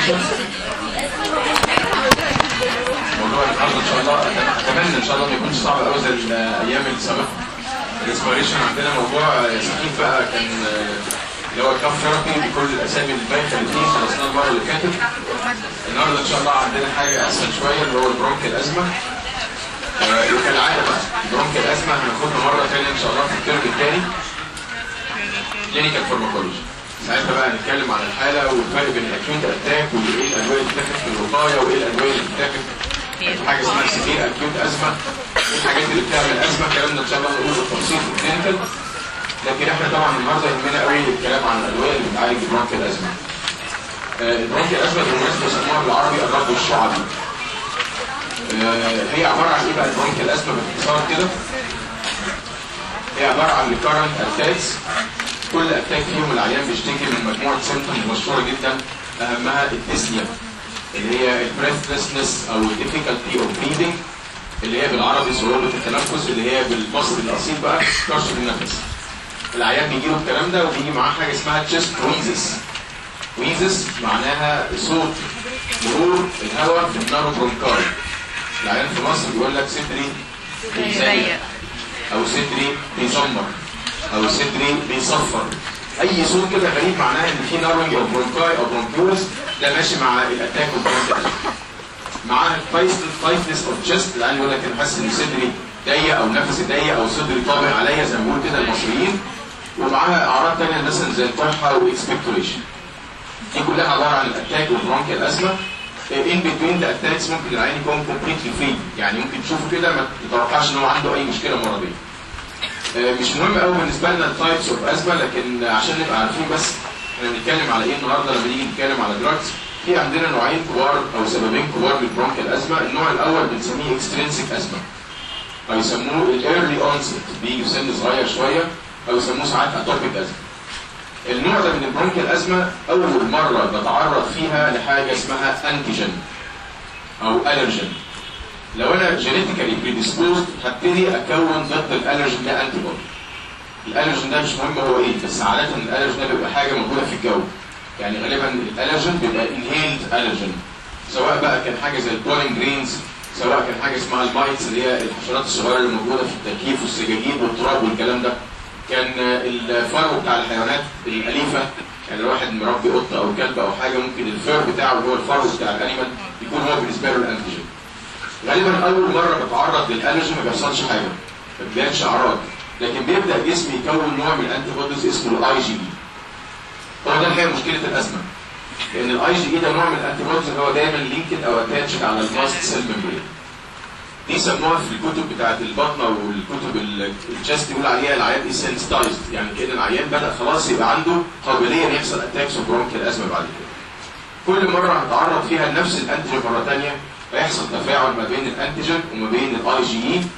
موضوع النهارده ان شاء الله اتمنى ان شاء الله ما يكونش صعب قوي زي الايام اللي سبقت الاسبيريشن عندنا موضوع سخيف بقى كان اللي هو الكاف ثيرابي بكل الاسامي البايخه اللي فيه خلصناه المره اللي فاتت النهارده ان شاء الله عندنا حاجه اسهل شويه اللي هو البرونك الازمه آه، وكالعاده بقى البرونك الازمه هناخدها مره ثانيه ان شاء الله في الترم الثاني كلينيكال فارماكولوجي ساعتها بقى هنتكلم عن الحاله والفرق بين الاكيوت اتاك وايه الادويه اللي بتتاخد في الوقايه وايه الادويه اللي بتتاخد في حاجه اسمها سيفير اكيوت ازمه ايه الحاجات اللي بتعمل ازمه الكلام ده ان شاء الله هنقوله بالتفصيل في الكلينيكال لكن احنا طبعا النهارده يهمنا قوي الكلام عن الادويه اللي بتعالج البرونك الازمه آه، البرونك الازمه بالمناسبه بيسموها بالعربي الرب الشعبي آه، هي عباره عن ايه بقى البرونك الازمه باختصار كده هي عباره عن recurrent attacks كل اتاك فيهم العيان بيشتكي من مجموعه سيمتومز مشهوره جدا اهمها الديسنيا اللي هي البريثلسنس او difficulty of breathing اللي هي بالعربي صعوبه التنفس اللي هي بالمصري الاصيل بقى كرش النفس العيان بيجي له الكلام ده وبيجي معاه حاجه اسمها chest wheezes wheezes معناها صوت مرور الهواء في النارو برونكاي العيان في مصر بيقول لك صدري بيزيق او صدري بيزمر او صدري بيصفر اي صوت كده غريب معناها ان في نارونج او برونكاي او برونكيولس ده ماشي مع الاتاك والبرونكاي معاها التايتنس اوف تشست العيان يقول لك انا حاسس ان صدري ضيق او نفسي ضيق او صدري طابق عليا زي ما بيقولوا كده المصريين ومعاها اعراض ثانيه مثلا زي الطرحه والاكسبكتوريشن دي كلها عباره عن الاتاك والبرونكيال ازمه ان بتوين ذا اتاكس ممكن العين يكون كومبليتلي فري يعني ممكن تشوفه كده ما تتوقعش ان هو عنده اي مشكله مرضيه آه، مش مهم قوي بالنسبه لنا التايبس اوف ازمه لكن عشان نبقى عارفين بس احنا بنتكلم على ايه النهارده لما نيجي نتكلم على دراجز في عندنا نوعين كبار او سببين كبار للبرونكيال ازمه النوع الاول بنسميه اكسترينسيك ازمه او يسموه الايرلي اونست بيجي في سن صغير شويه او يسموه ساعات اتوبيك ازمه النوع ده من البرونكيال ازمه اول مره بتعرض فيها لحاجه اسمها انتيجين او الرجين لو انا جينيتيكالي بريديسبوزد هبتدي اكون ضد الالرجين ده انتي بودي الالرجين ده مش مهم هو ايه بس عاده الالرجين ده بيبقى حاجه موجوده في الجو يعني غالبا الالرجين بيبقى انهيلد الرجين سواء بقى كان حاجه زي البولين جرينز سواء كان حاجه اسمها المايتس اللي هي الحشرات الصغيره اللي موجوده في التكييف والسجاجيد والتراب والكلام ده كان الفرو بتاع الحيوانات الاليفه يعني الواحد مربي قطه او كلب او حاجه ممكن الفر بتاعه اللي هو الفرو بتاع الانيمال يكون هو بالنسبه له الانتيجين غالبا اول مره بتعرض للالرجين ما بيحصلش حاجه ما بيبانش اعراض لكن بيبدا جسمي يكون نوع من الانتي بوديز اسمه الاي جي اي هو ده الحقيقه مشكله الازمه لان الاي جي اي ده نوع من الانتي بوديز اللي هو دايما لينكد او اتاتشد على الماست سيل ميمبرين دي سموها في الكتب بتاعت البطنه والكتب الجاست يقول عليها العيان ايه سنسيتايزد يعني كده العيان بدا خلاص يبقى عنده قابليه ان يحصل اتاكس وبرونكيال ازمه بعد كده كل مره هتعرض فيها لنفس الانتيجين مره ثانيه هيحصل تفاعل ما بين الانتيجين وما بين الاي جي اي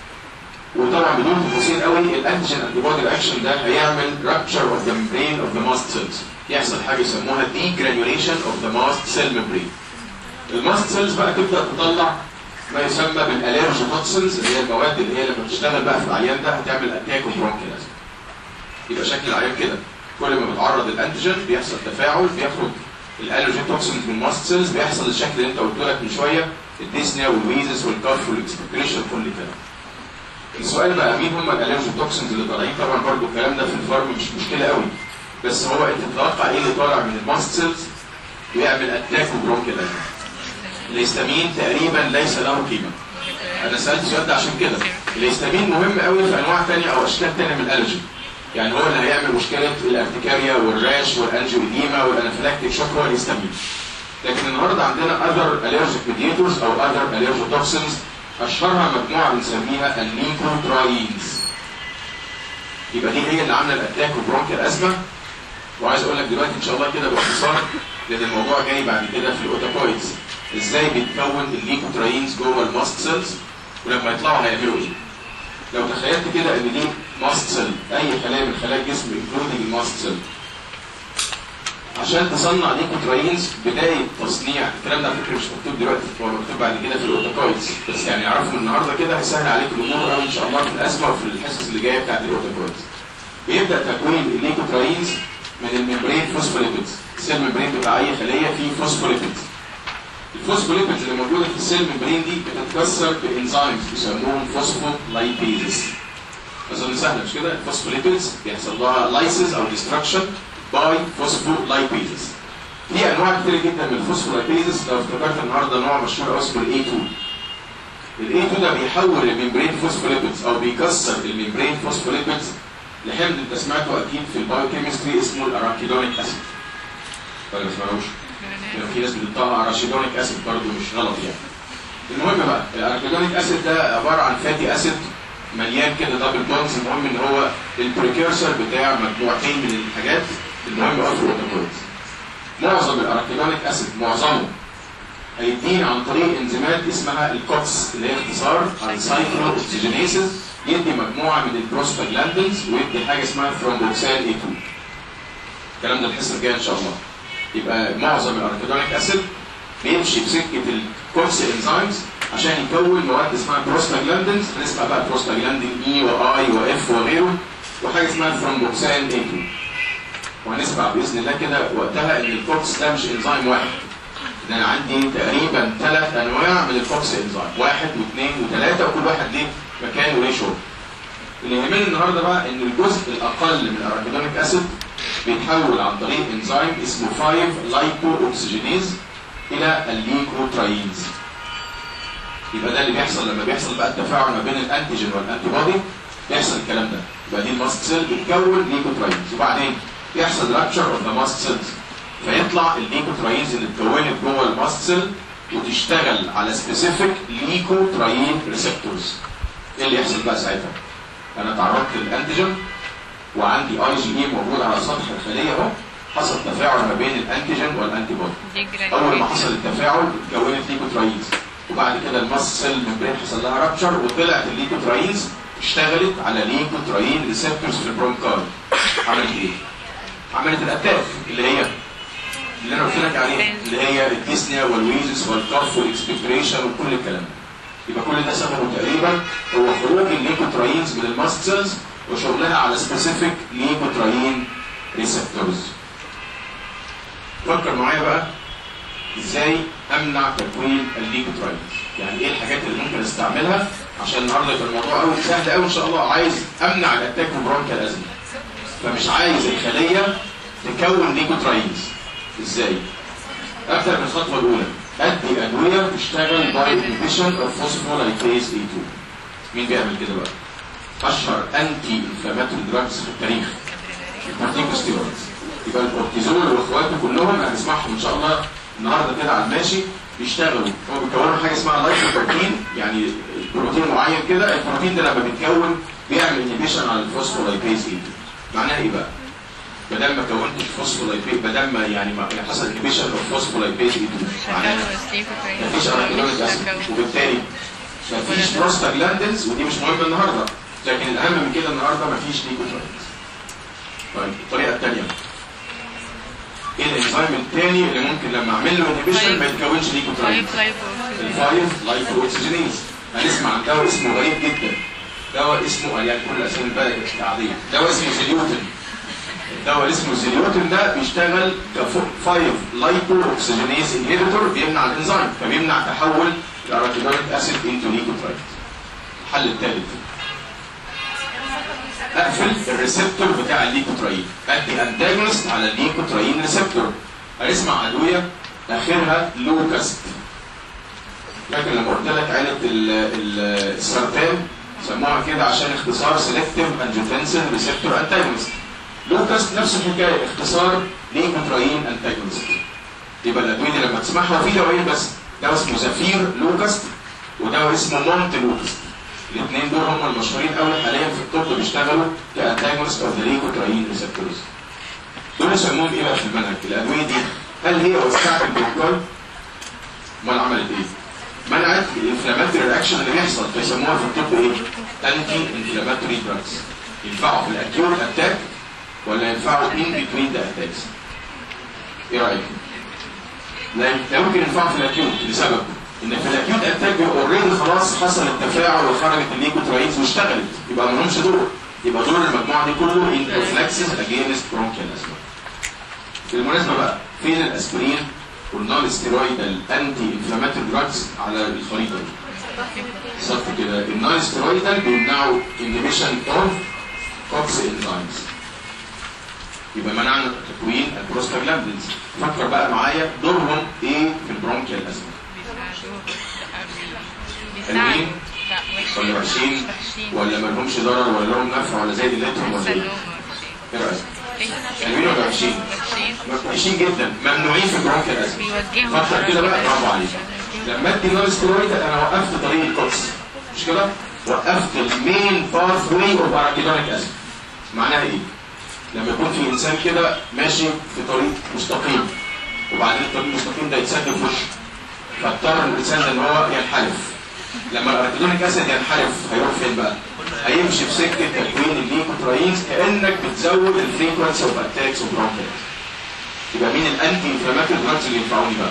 وطبعا بدون تفاصيل قوي الانتيجين انتي بودي رياكشن ده هيعمل رابتشر اوف ذا ممبرين اوف ذا ماست سيلز يحصل حاجه يسموها دي جرانيوليشن اوف ذا ماست سيل ممبرين الماست سيلز بقى تبدا تطلع ما يسمى بالالرجي توكسنز اللي هي المواد اللي هي لما بتشتغل بقى في العيان ده هتعمل اتاك وبرونكيال ازمه يبقى شكل العيان كده كل ما بتعرض الانتيجين بيحصل تفاعل بيخرج الالرجين توكسنز من الماست سيلز بيحصل الشكل اللي انت قلت لك من شويه الديسنيا والويزس والكاف والاكسبكريشن كل كده السؤال بقى مين هم الالرجين توكسنز اللي طالعين طبعا برضو الكلام ده في الفارم مش مشكله قوي بس هو انت تتوقع ايه اللي طالع من الماست سيلز ويعمل اتاك وبرونكيال ازمه الهستامين تقريبا ليس له قيمه انا سالت السؤال ده عشان كده الهستامين مهم قوي في انواع ثانيه او اشكال ثانيه من الالرجين يعني هو اللي هيعمل مشكله الارتكاريا والراش والانجيوديما والانافلاكتيك شوك هو الهستامين لكن النهارده عندنا اذر allergic mediators او اذر allergic toxins اشهرها مجموعه بنسميها الليكوتراينز يبقى دي هي اللي عامله الاتاك والبرونكيال ازمه وعايز اقول لك دلوقتي ان شاء الله كده باختصار لان الموضوع جاي بعد كده في الاوتاكويدز ازاي بيتكون الليكوتراينز جوه الماست سيلز ولما يطلعوا هيعملوا ايه لو تخيلت كده ان دي ماست سيل اي خلايا من خلايا الجسم انكلودنج الماست سيل عشان تصنع ليكوتراينز بدايه تصنيع الكلام ده على فكره مش مكتوب دلوقتي هو مكتوب بعد كده في الاوتاكويدز بس يعني اعرفوا من النهارده كده هيسهل عليك الامور قوي ان شاء الله في الازمه وفي الحصص اللي جايه بتاعت الاوتاكويدز بيبدا تكوين الليكوتراينز من الممبرين فوسفوليبيدز السيل ممبرين بتاع اي خليه فيه فوسفوليبيدز الفوسفوليبيدز اللي موجوده في السيل ممبرين دي بتتكسر بانزيمز بيسموهم فوسفولايبيزز اظن سهله مش كده الفوسفوليبيدز بيحصل لها لايسز او ديستراكشن باي فوسفولايبيزز في انواع كتير جدا من الفوسفولايبيزز لو افتكرت النهارده نوع مشهور قوي اسمه الاي 2 الاي 2 ده بيحول الممبرين فوسفوليبيدز او بيكسر الممبرين فوسفوليبيدز لحمض انت سمعته اكيد في البايوكيمستري اسمه الاراكيدونيك اسيد ولا ما سمعوش؟ لو في ناس بتنطقها اراشيدونيك اسيد برضه مش غلط يعني المهم بقى الاركيدونيك اسيد ده عباره عن فاتي اسيد مليان كده دبل بونز المهم ان هو البريكيرسر بتاع مجموعتين من الحاجات المهم قوي في البروتوكولز معظم الاركيدونيك اسيد معظمه هيدينا عن طريق انزيمات اسمها الكوكس اللي هي اختصار عن سايكلو اوكسجينيسيس يدي مجموعه من البروستاجلاندينز ويدي حاجه اسمها ثرومبوكسان اي 2 الكلام ده الحصه الجايه ان شاء الله يبقى معظم الاركيدونيك اسيد بيمشي بسكه الكوكس انزيمز عشان يكون مواد اسمها بروستاجلاندينز هنسمع بقى بروستاجلاندين اي واي واف وغيره وحاجه اسمها ثرومبوكسان اي 2 وهنسمع باذن الله كده وقتها ان الكوكس ده مش انزيم واحد ده انا عندي تقريبا ثلاث انواع من الكوكس انزيم واحد واثنين وثلاثه وكل واحد ليه مكان وليه شغل اللي يهمني النهارده بقى ان الجزء الاقل من الاركيدونيك اسيد بيتحول عن طريق انزيم اسمه 5 لايبو اوكسجينيز الى الليكوتراينز يبقى ده اللي بيحصل لما بيحصل بقى التفاعل ما بين الانتيجين والانتي بودي بيحصل الكلام ده يبقى دي الماست سيل بتكون ليكوتراينز وبعدين يحصل رابتشر اوف ذا ماست سيلز فيطلع الليكوتراينز اللي اتكونت جوه الماست سيل وتشتغل على سبيسيفيك ليكوتراين ريسبتورز ايه اللي يحصل بقى ساعتها؟ انا تعرضت للانتيجين وعندي اي جي اي موجود على سطح الخليه اهو حصل تفاعل ما بين الانتيجين والانتي بودي اول ما حصل التفاعل اتكونت ليكوتراينز وبعد كده الماست سيل ممبرين حصل لها رابتشر وطلعت الليكوتراينز اشتغلت على ليكوتراين ريسبتورز في البرونكاي عملت ايه؟ عملت الاتاك اللي هي اللي انا قلت لك عليها اللي هي الديسنيا والويزس والكف والاكسبكتريشن وكل الكلام ده يبقى كل ده سببه تقريبا هو خروج الليكوتراينز من الماست سيلز وشغلها على سبيسيفيك ليكوتراين ريسبتورز فكر معايا بقى ازاي امنع تكوين الليكوتراينز يعني ايه الحاجات اللي ممكن استعملها عشان النهارده يبقى الموضوع قوي سهل قوي ان شاء الله عايز امنع الاتاك برونكال ازمه فمش عايز الخليه تكون ليكوتراينز ازاي ابدا بالخطوه الاولى ادي ادويه تشتغل باي انهبيشن اوف فوسفولايبيز اي 2 مين بيعمل كده بقى اشهر انتي انفلاماتوري دراجز في التاريخ الكورتيكوستيرويدز يبقى الكورتيزول واخواته كلهم هنسمعهم ان شاء الله النهارده كده على الماشي بيشتغلوا هو بيكونوا حاجه اسمها لايكوبروتين يعني بروتين معين كده البروتين ده لما بيتكون بيعمل انهبيشن على الفوسفولايبيز اي 2 معناها ايه بقى؟ ما دام ما كونتش فوسفولايبيز ما دام ما يعني ما حصل انهبيشن اوف فوسفولايبيز اي 2 معناها مفيش اركيدونيك اسيد وبالتالي مفيش بروستاجلاندينز ودي مش مهمه النهارده لكن الاهم من كده النهارده مفيش ليكوتراينز طيب الطريقه الثانيه ايه الانزيم الثاني اللي ممكن لما اعمل له انهبيشن ما يتكونش ليكوتراينز الفايف لايكو اوكسجينيز هنسمع عن دواء اسمه غريب جدا دواء اسمه يعني كل الاسامي البلد العاديه دواء اسمه زيليوتن الدواء اللي اسمه زيليوتن ده بيشتغل ك 5 لايكو اوكسجينيز انهبيتور بيمنع الانزيم فبيمنع تحول الاراتينويك اسيد انتو ليكوتراينز الحل الثالث اقفل الريسبتور بتاع الليكوتراين ادي انتاجونست على الليكوتراين ريسبتور هنسمع ادويه اخرها لوكاست فاكر لما قلت لك عيله السرطان سموها كده عشان اختصار سيلكتيف انجيوتنسين ريسبتور انتاجونست لوكاست نفس الحكايه اختصار ليكوتراين انتاجونست يبقى الادويه دي لما تسمعها في دوايين بس دواء اسمه زفير لوكاست ودواء اسمه مونت لوكاست الاثنين دول هم المشهورين قوي حاليا في الطب بيشتغلوا كانتاجونست اوف ذا ليكوتراين ريسبتورز دول يسموهم ايه بقى في المنهج الادويه دي هل هي وسعت البروتوكول امال عملت ايه منعت الانفلاماتوري رياكشن اللي بيحصل فيسموها في الطب ايه انتي انفلاماتوري دراجز ينفعوا في الاكيوت اتاك ولا ينفعوا ان بتوين ذا اتاكس ايه رايك لا يمكن ينفعوا في الاكيوت لسبب ان في الاكيوت اتاك بيبقى اوريدي خلاص حصل التفاعل وخرجت الليكوتراينز واشتغلت يبقى ما لهمش دور يبقى دور المجموعه دي كله ان بروفلاكسس اجينست برونكيال اسما بالمناسبه بقى فين الاسبرين والنون ستيرويدال انتي انفلاماتوري دراجز على الخريطه دي بالظبط كده النون ستيرويدال بيمنعوا انهبيشن اوف كوكس انزيمز يبقى منعنا تكوين البروستاجلاندينز فكر بقى معايا دورهم ايه في البرونكيال ازمه حلوين ولا وحشين ولا ما لهمش ضرر ولا لهم نفع ولا زي دلتهم ولا ايه؟ ايه رايك؟ حلوين ولا وحشين؟ وحشين جدا ممنوعين في البرونكيال ازمه فكر كده بقى برافو عليك لما ادي نون ستيرويد انا وقفت طريق الكوكس مش كده؟ وقفت المين باث واي اوف اراكيدونيك ازمه معناها ايه؟ لما يكون في انسان كده ماشي في طريق مستقيم وبعدين الطريق المستقيم ده يتسد في وشه فاضطر الانسان ده ان هو ينحرف لما الاركيدونيك اسيد ينحرف هيروح فين بقى؟ هيمشي في سكه تكوين الليكوتراينز كانك بتزود الفريكونسي اوف اتاكس اوف برونكيتس يبقى مين الانتي انفلاماتوري دراجز اللي ينفعوني بقى؟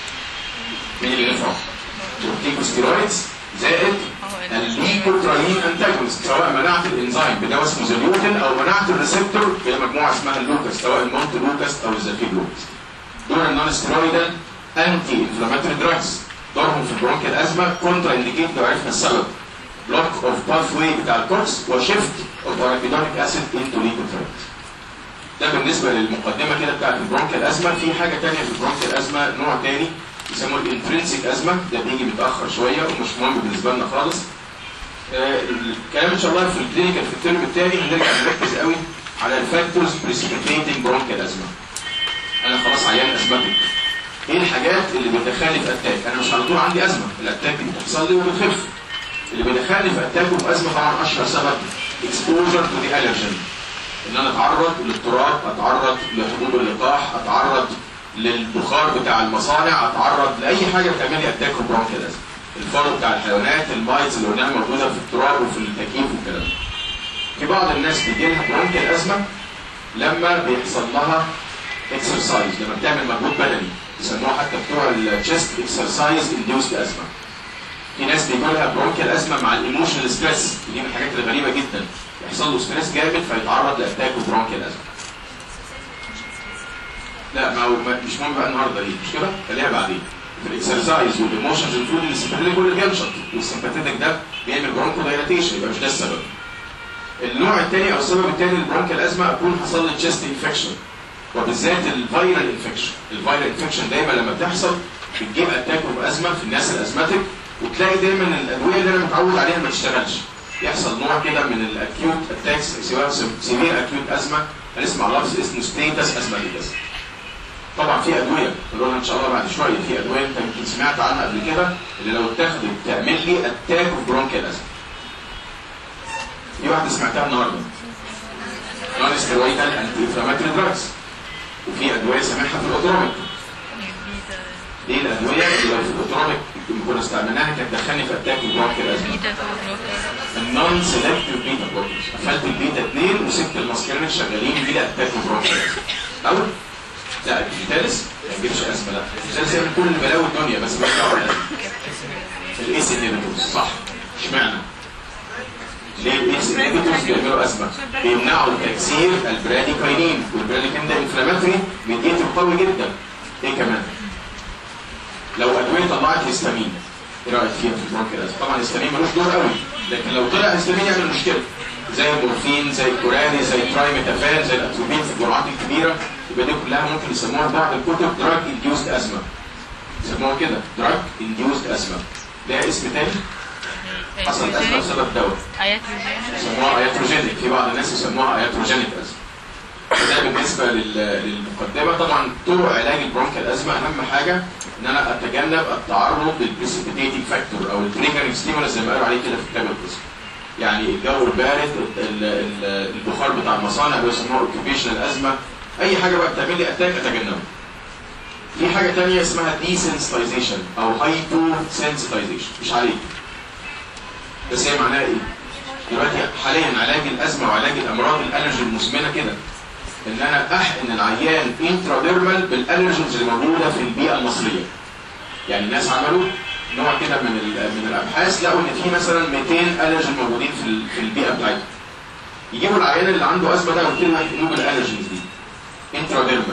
مين اللي ينفعوا؟ كورتيكوستيرويدز زائد الليكوتراين انتاجونست سواء منعت الانزيم بدواء اسمه زليوتين او منعت الريسبتور الى مجموعه اسمها اللوكس سواء المونت لوكس او الزافيب لوكس دول النون ستيرويدال انتي انفلاماتوري دراجز دورهم في البرونكيال ازمه كونترا انديكيت لو عرفنا السبب بلوك اوف باث واي بتاع الكورس وشيفت اوف ارابيدونيك اسيد انتو ليكوتراينز ده بالنسبه للمقدمه كده بتاعت البرونكيال ازمه في حاجه ثانيه في البرونكيال ازمه نوع ثاني يسموه الانترنسيك ازمه ده بيجي متاخر شويه ومش مهم بالنسبه لنا خالص آه الكلام ان شاء الله في الكلينيكال في الترم الثاني هنرجع نركز قوي على الفاكتورز بريسيبيتيتنج برونكيال ازمه انا خلاص عيان ازمتك ايه الحاجات اللي بتدخلني في اتاك انا مش على طول عندي ازمه الاتاك دي بتحصل لي وبتخف اللي بيدخلني في اتاك وفي ازمه طبعا اشهر سبب اكسبوجر تو ذا الرجين ان انا اتعرض للتراب اتعرض لحبوب اللقاح اتعرض للبخار بتاع المصانع اتعرض لاي حاجه بتعمل لي اتاك برونكيال ازمه الفرو بتاع الحيوانات المايتس اللي قلناها موجوده في التراب وفي التكييف والكلام ده في بعض الناس بيجي لها برونكيال ازمه لما بيحصل لها اكسرسايز لما بتعمل مجهود بدني يسموها حتى بتوع التشست اكسرسايز انديوسد ازمه في ناس بيجي لها برونكيال ازمه مع الايموشنال ستريس دي من الحاجات الغريبه جدا يحصل له ستريس جامد فيتعرض لاتاك برونكيال ازمه لا ما هو مش مهم بقى النهارده دي مش كده خليها بعدين في الاكسرسايز والايموشنز المفروض ان السمباثيتك كل بينشط والسمباثيتك ده بيعمل برونكو دايلاتيشن يبقى مش ده السبب النوع الثاني او السبب الثاني للبرونكيال ازمه اكون حصل لي تشست انفكشن وبالذات الفيرال انفكشن الفيرال انفكشن دايما لما بتحصل بتجيب اتاك بازمه في الناس الازماتيك وتلاقي دايما الادويه اللي انا متعود عليها ما تشتغلش يحصل نوع كده من الاكيوت اتاكس سواء سيفير اكيوت ازمه هنسمع لفظ اسمه ستيتس ازماتيكس طبعا في ادويه هنقولها ان شاء الله بعد شويه في ادويه انت يمكن سمعت عنها قبل كده اللي لو اتاخدت تعمل لي اتاك اوف برونكيال ازمه في واحده سمعتها النهارده نون ستيرويدال انتي انفلاماتوري دراجز وفي ادويه سامحها في الاوتروميك دي الادويه اللي لو في الاوتروميك كنا استعملناها كانت تدخلني في اتاك برونكيال ازمه النون سيلكتيف بيتا بلوكرز قفلت البيتا 2 وسبت الماسكرينك شغالين بلا اتاك برونكيال او لا الفيتالس ما يجيبش ازمه لا الفيتالس يعمل كل بلاوي الدنيا بس مش دعوه بالازمه الايس انهبيتورز صح اشمعنى؟ ليه الايس انهبيتورز بيعملوا ازمه؟ بيمنعوا تكسير البراديكاينين والبراديكاين ده انفلاماتوري ميديتور قوي جدا ايه كمان؟ لو ادويه طلعت هيستامين ايه رايك فيها في البرونكيال طبعا الهيستامين ملوش دور قوي لكن لو طلع هيستامين يعمل مشكله زي المورفين زي الكوراني زي الترايميتافان زي الاتروبين في الجرعات الكبيره يبقى دي كلها ممكن يسموها في بعض الكتب دراج انديوزد ازمه يسموها كده دراج انديوزد ازمه ده اسم تاني حصل ازمه بسبب دواء يسموها اياتروجينيك في بعض الناس يسموها اياتروجينيك ازمه ده بالنسبه لل- للمقدمه طبعا طرق علاج البرونكيال ازمه اهم حاجه ان انا اتجنب التعرض للبريسيبيتيتنج فاكتور او التريجرنج ستيمولس زي ما قالوا عليه كده في كتاب القسم يعني الجو البارد ال- ال- البخار بتاع المصانع اللي بيسموها اوكيبيشنال ازمه اي حاجه بقى بتعمل لي اتاك اتجنبها في حاجه ثانيه اسمها desensitization او هايبو sensitization مش عليك بس هي معناها ايه؟ دلوقتي حاليا علاج الازمه وعلاج الامراض الالرجي المزمنه كده ان انا احقن العيان انتراديرمال بالالرجنز اللي موجوده في البيئه المصريه يعني الناس عملوا نوع كده من ال- من الابحاث لقوا ان في مثلا 200 الرجن موجودين في ال- في البيئه بتاعتهم يجيبوا العيان اللي عنده ازمه ده ويبتدوا يحقنوه بالالرجنز دي انتراديرمال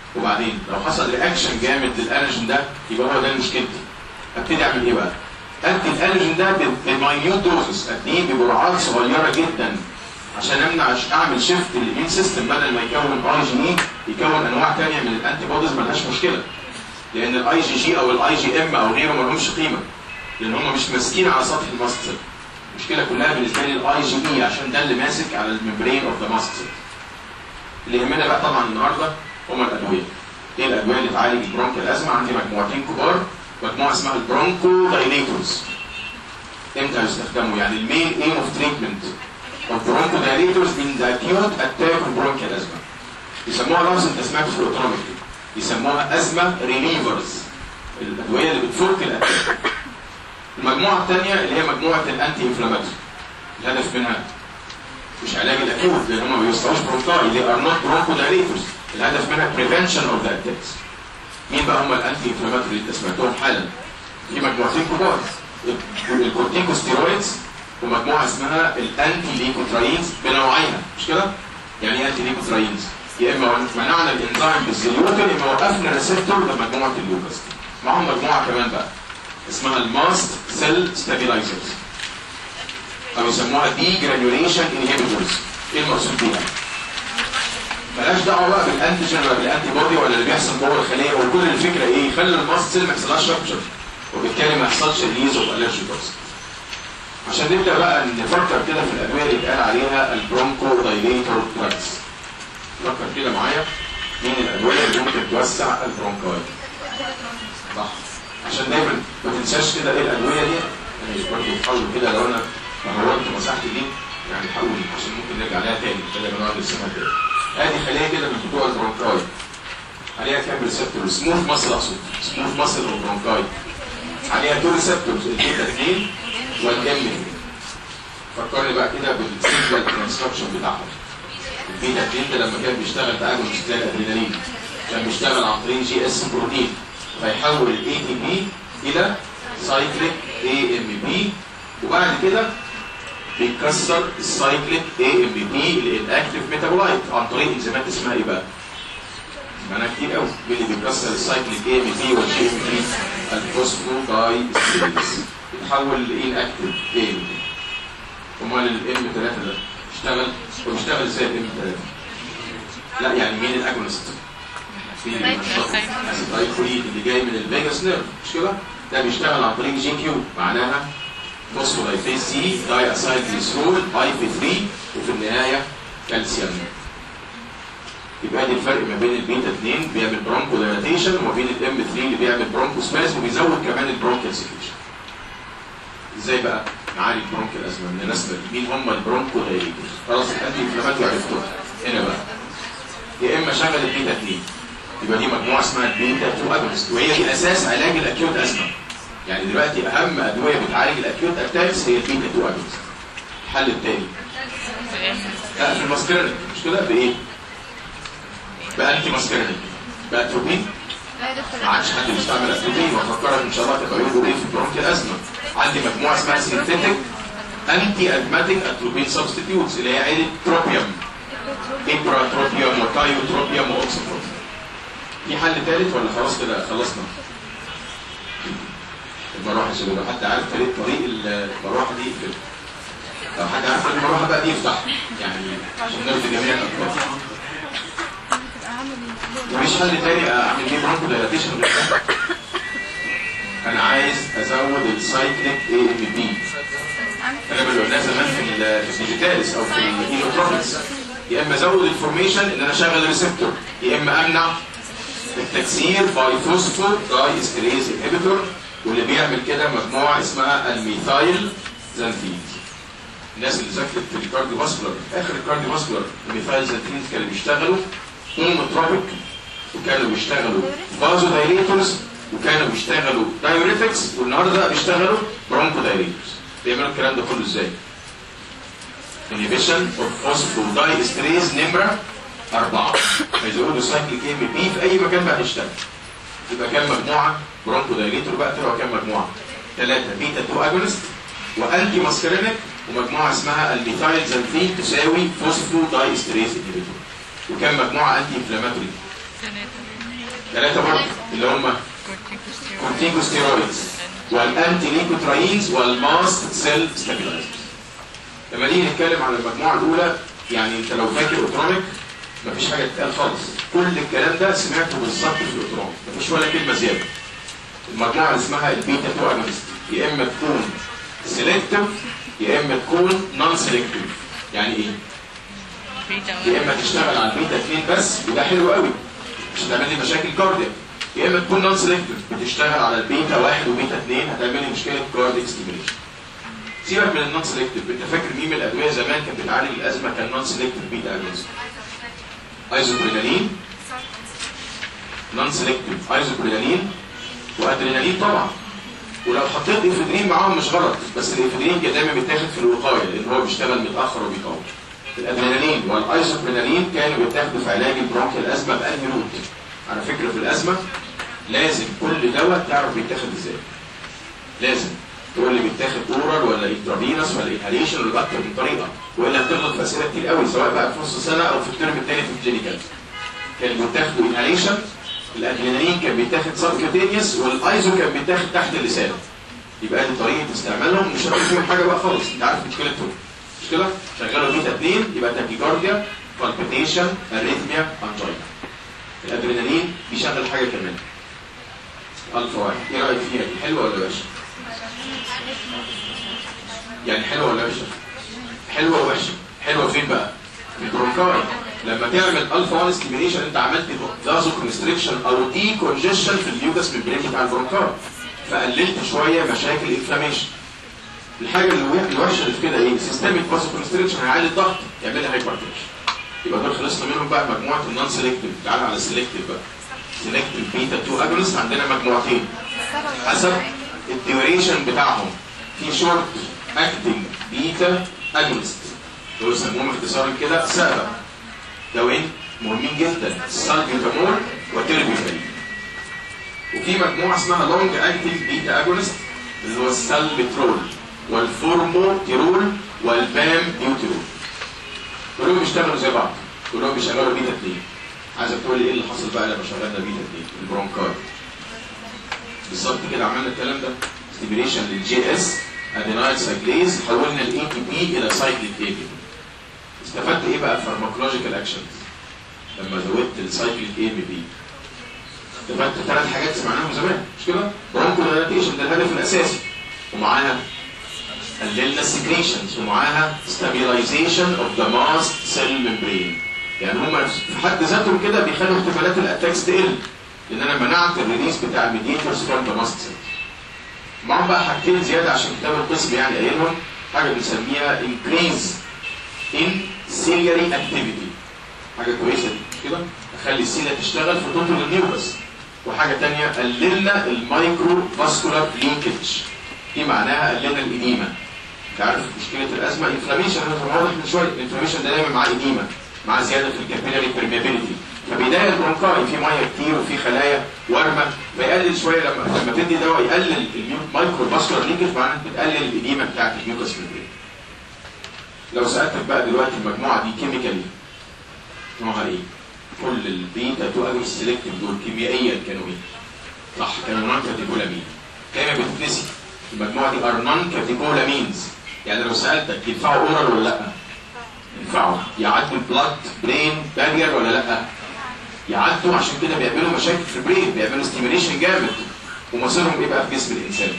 وبعدين لو حصل رياكشن جامد للانرجين ده يبقى هو ده مشكلتي ابتدي اعمل ايه بقى؟ ادي الانرجين ده بالماينيوت دوزز اديه بجرعات صغيره جدا عشان امنع اعمل شيفت للامين سيستم بدل ما يكون اي جي اي يكون انواع ثانيه من الانتي بوديز ملهاش مشكله لان الاي جي جي او الاي جي ام او غيره ما لهمش قيمه لان هم مش ماسكين على سطح الماست سيل المشكله كلها بالنسبه لي الاي جي اي عشان ده اللي ماسك على الممبرين اوف ذا ماست سيل اللي يهمنا بقى طبعا النهارده هم الادويه ايه الادويه اللي تعالج البرونكيال ازمه عندي مجموعتين كبار مجموعه اسمها البرونكو دايليتورز امتى يستخدموا يعني المين ايم اوف تريتمنت of bronchodilators in the acute attack of bronchial asthma يسموها لفظ انت سمعت في الاوتونوميك يسموها ازمه ريليفرز الادويه اللي بتفك الاتاك المجموعه الثانيه اللي هي مجموعه الانتي انفلاماتوري الهدف منها مش علاج الاكيوت لان هم ما بيوصلوش برونكاي اللي ار نوت برونكودايليتورز الهدف منها بريفنشن اوف ذا اتاكس مين بقى هم الانتي انفلاماتوري اللي انت سمعتهم حالا في مجموعتين كبار الكورتيكوستيرويدز ومجموعه اسمها الانتي ليكوتراينز بنوعيها مش كده؟ يعني ايه انتي ليكوتراينز؟ يا اما منعنا الانزيم بالزيوتين يا اما وقفنا ريسبتور لمجموعه اللوكس معاهم مجموعه كمان بقى اسمها الماست سيل ستابيلايزرز او يسموها دي جرانيوليشن انهبيتورز ايه المقصود بيها؟ ملهاش دعوه بقى بالانتيجين ولا بالانتي بودي ولا اللي بيحصل جوه الخليه وكل الفكره ايه؟ يخلي الماست سيل ما يحصلهاش رابشر وبالتالي ما يحصلش ريليز اوف الرجي عشان نبدا بقى نفكر كده في الادويه اللي اتقال عليها البرونكو دايليتور دراجز فكر كده معايا مين الادويه اللي ممكن توسع البرونكاي صح عشان دايما ما تنساش كده ايه الادويه دي يعني برضه حاول كده لو انا مهورت مساحتي دي يعني حاول عشان ممكن نرجع عليها تاني بدل ما نقعد نرسمها تاني ادي خليه كده من بتوع البرونكاي عليها كام ريسبتور سموث ماسل اقصد سموث ماسل والبرونكاي عليها تو ريسبتورز البيتا 2 والام فكرني بقى كده بالسيكوال ترانسكربشن بتاعهم البيتا 2 ده لما كان بيشتغل باجونست زي الادرينالين كان بيشتغل عن طريق جي اس بروتين فيحول الاي تي بي الى سايكليك اي ام بي وبعد كده بيكسر السايكليك اي ام بي للاكتيف ميتابولايت عن طريق انزيمات اسمها ايه بقى؟ معناها كتير قوي مين اللي بيكسر السايكليك اي ام بي والجي ام بي الفوسفو داي ستريز يتحول لان اكتيف اي ام بي امال الام 3 ده اشتغل وبيشتغل ازاي الام 3 لا يعني مين الاجونست في الاسيتايكولين اللي جاي من الفيجاس نيرف مش كده ده بيشتغل عن طريق جي كيو معناها فوسفولايفيز سي داي اسايد جليسرول اي بي 3 وفي النهايه كالسيوم يبقى دي الفرق ما بين البيتا 2 بيعمل برونكو دايلاتيشن وما بين الام 3 اللي بيعمل برونكو سباز وبيزود كمان البرونكيال سكريشن ازاي بقى نعالج برونكيال ازمه من الرسمه دي مين هم البرونكو دايليتورز خلاص الانتي انفلاماتوري عرفتوها هنا بقى يا اما شغل البيتا 2 يبقى دي مجموعه اسمها البيتا 2 اجونست وهي دي اساس علاج الاكيوت ازمه يعني دلوقتي اهم ادويه بتعالج الاكيوت اتاكس هي البيتا 2 اجونست الحل الثاني لا في الماسكرينيك مش كده بايه؟ بانتي ماسكرينيك باتروبين ما عادش حد بيستعمل اتروبين وافكرك ان شاء الله تبقى يقولوا ايه في برونكيال ازمه عندي مجموعه اسمها سينثيتك انتي ادماتيك اتروبين سبستيتيوتس اللي هي عيله تروبيوم ابراتروبيوم وتايوتروبيوم واوكسيتروبيوم في حل ثالث ولا خلاص كده خلصنا؟ المروحه يا شباب حد عارف طريق طريق المروحه دي يقفل لو حد عارف طريق المروحه بقى دي يفتح يعني عشان نرضي جميع الاطراف مفيش حل تاني اعمل بيه برونكو دايلاتيشن غير ده انا عايز ازود السايكليك اي ام بي انا اللي قلناه زمان في في الديجيتاليس او في الايلوتروبكس يا اما ازود الفورميشن ان انا اشغل ريسبتور يا اما امنع التكسير باي فوسفو داي استريز انهبيتور واللي بيعمل كده مجموعه اسمها الميثايل زانثين الناس اللي ذاكرت في الكارديو فاسكولار اخر الكارديو فاسكولار الميثايل زانثين كانوا بيشتغلوا هيموتروبيك وكانوا بيشتغلوا فازو دايليتورز وكانوا بيشتغلوا دايوريتكس والنهارده بيشتغلوا برونكو دايليتورز بيعملوا الكلام ده كله ازاي؟ inhibition of phosphodiesterase نمرة أربعة فيزودوا سايكليك ام بي في أي مكان بقى هيشتغل يبقى كام مجموعة برونكو دايليتور بقى طلعوا كام مجموعة؟ ثلاثة بيتا 2 اجونست وانتي ماسكرينيك ومجموعة اسمها الميثايل زانثين تساوي فوسفودايستريز انهبيتور وكام مجموعة انتي انفلاماتوري ثلاثه برضه اللي هم كورتيكوستيرويدز والانتي ليكوتراينز والماست سيل ستابيلايزرز لما نيجي نتكلم عن المجموعه الاولى يعني انت لو فاكر اوتروميك مفيش حاجه تتقال خالص كل الكلام ده سمعته بالظبط في الاوتروميك مفيش ولا كلمه زياده المجموعه اللي اسمها البيتا 2 اجونست يا اما تكون سيلكتيف يا اما تكون نون سيلكتيف يعني ايه؟ يا اما تشتغل على البيتا 2 بس وده حلو قوي مش هتعمل لي مشاكل كاردياك يا اما تكون نون سيلكتيف بتشتغل على البيتا 1 وبيتا 2 هتعمل لي مشكله كارديك ستيميليشن سيبك من النون سيلكتيف انت فاكر مين من الادويه زمان كانت بتعالج الازمه كان نون سيلكتيف بيتا اجونست ايزوبرينالين نون سيلكتيف ايزوبرينالين وادرينالين طبعا ولو حطيت افيدرين معاهم مش غلط بس الافيدرين كان دايما بيتاخد في الوقايه لان هو بيشتغل متاخر وبيطول الادرينالين والايزوبرينالين كانوا بيتاخدوا في علاج البرونكيال الازمه بانهي روت على فكره في الازمه لازم كل دواء تعرف بيتاخد ازاي لازم تقول لي بيتاخد اورال ولا انترافينوس ولا انهاليشن ولا اكتر من طريقه والا هتغلط في اسئله كتير قوي سواء بقى في نص سنه او في الترم الثاني في الكلينيكال كان بيتاخدوا انهاليشن الادرينالين كان بيتاخد سبكوتينيوس والايزو كان بيتاخد تحت اللسان يبقى دي طريقه استعمالهم مش هتعرف فيهم حاجه بقى خالص انت عارف مشكلتهم مش كده شغلوا بيتا 2 يبقى تاكيكارديا بالبيتيشن اريثميا انجينا الادرينالين بيشغل حاجه كمان الفا واحد ايه رايك فيها دي حلوه ولا وحشه يعني حلوه ولا وحشه حلوه ووحشه حلوه فين بقى في البرونكاي لما تعمل الفا 1 ستيميليشن انت عملت فازو كونستريكشن او دي كونجيشن في اليوكس ميمبرين بتاع البرونكاي فقللت شويه مشاكل انفلاميشن الحاجه اللي الوحشه اللي في كده ايه سيستميك فازو كونستريكشن هيعلي الضغط يعمل لي هايبرتنشن يبقى دول خلصنا منهم بقى مجموعه النون سيلكتيف تعالى على السيلكتيف بقى سيلكتيف بيتا 2 اجونست عندنا مجموعتين حسب الديوريشن بتاعهم في شورت اكتنج بيتا اجونست دول سموهم اختصارا كده سابا دواءين مهمين جدا السالبيوتامول وتيربيوتامين وفي مجموعه اسمها لونج اكتنج بيتا اجونست اللي هو السالبيترول والفورموتيرول والبام بيوتيرول كلهم بيشتغلوا زي بعض كلهم بيشغلوا بيتا 2 عايزك تقول لي ايه اللي حصل بقى لما شغلنا بيتا 2 البرونكاي بالظبط كده عملنا الكلام ده ستيميليشن للجي اس ادينايل سايكليز حولنا الاي تي بي الى سايكليك اي بي استفدت ايه بقى فارماكولوجيكال اكشنز لما زودت السايكليك اي بي بي استفدت ثلاث حاجات سمعناهم زمان مش كده برونكو دايلاتيشن ده الهدف الاساسي ومعاها قللنا السكريشنز ومعاها ستابيلايزيشن اوف ذا ماست سيل ممبرين يعني هم في حد ذاتهم كده بيخلوا احتمالات الاتاكس تقل لان انا منعت الريليز بتاع الميديتورز فروم ذا ماست سيل معاهم بقى حاجتين زياده عشان كتاب القسم يعني قايلهم حاجه بنسميها increase in ciliary activity حاجه كويسه دي مش كده اخلي السيله تشتغل في توتال النيوبس وحاجه ثانيه قللنا المايكرو فاسكولار لينكج دي معناها قللنا الاديمه انت عارف مشكله الازمه انفلاميشن انا واضح من شويه الانفلاميشن ده دايما معاه اديمه مع زياده في الكابيلاري بيرميابيلتي فبيضايق البرونكاي في ميه كتير وفي خلايا ورمه فيقلل شويه لما لما تدي دواء يقلل المايكرو فاسكولار لينكج معناها بتقلل الاديمه بتاعت الميوكس ميمبرين لو سالتك بقى دلوقتي المجموعه دي كيميكالي نوعها ايه؟ كل البيتا 2 اجونست سيلكتيف دول كيميائيا كانوا ايه؟ صح كانوا نون كاتيكولامين دايما بتتنسي المجموعه دي ار نون كاتيكولامينز يعني لو سالتك ينفعوا اورال ولا لا؟ ينفعوا يعدوا البلاد برين بارير ولا لا؟ يعدوا عشان كده بيعملوا مشاكل في البرين بيعملوا ستيميليشن جامد ومصيرهم ايه بقى في جسم الانسان؟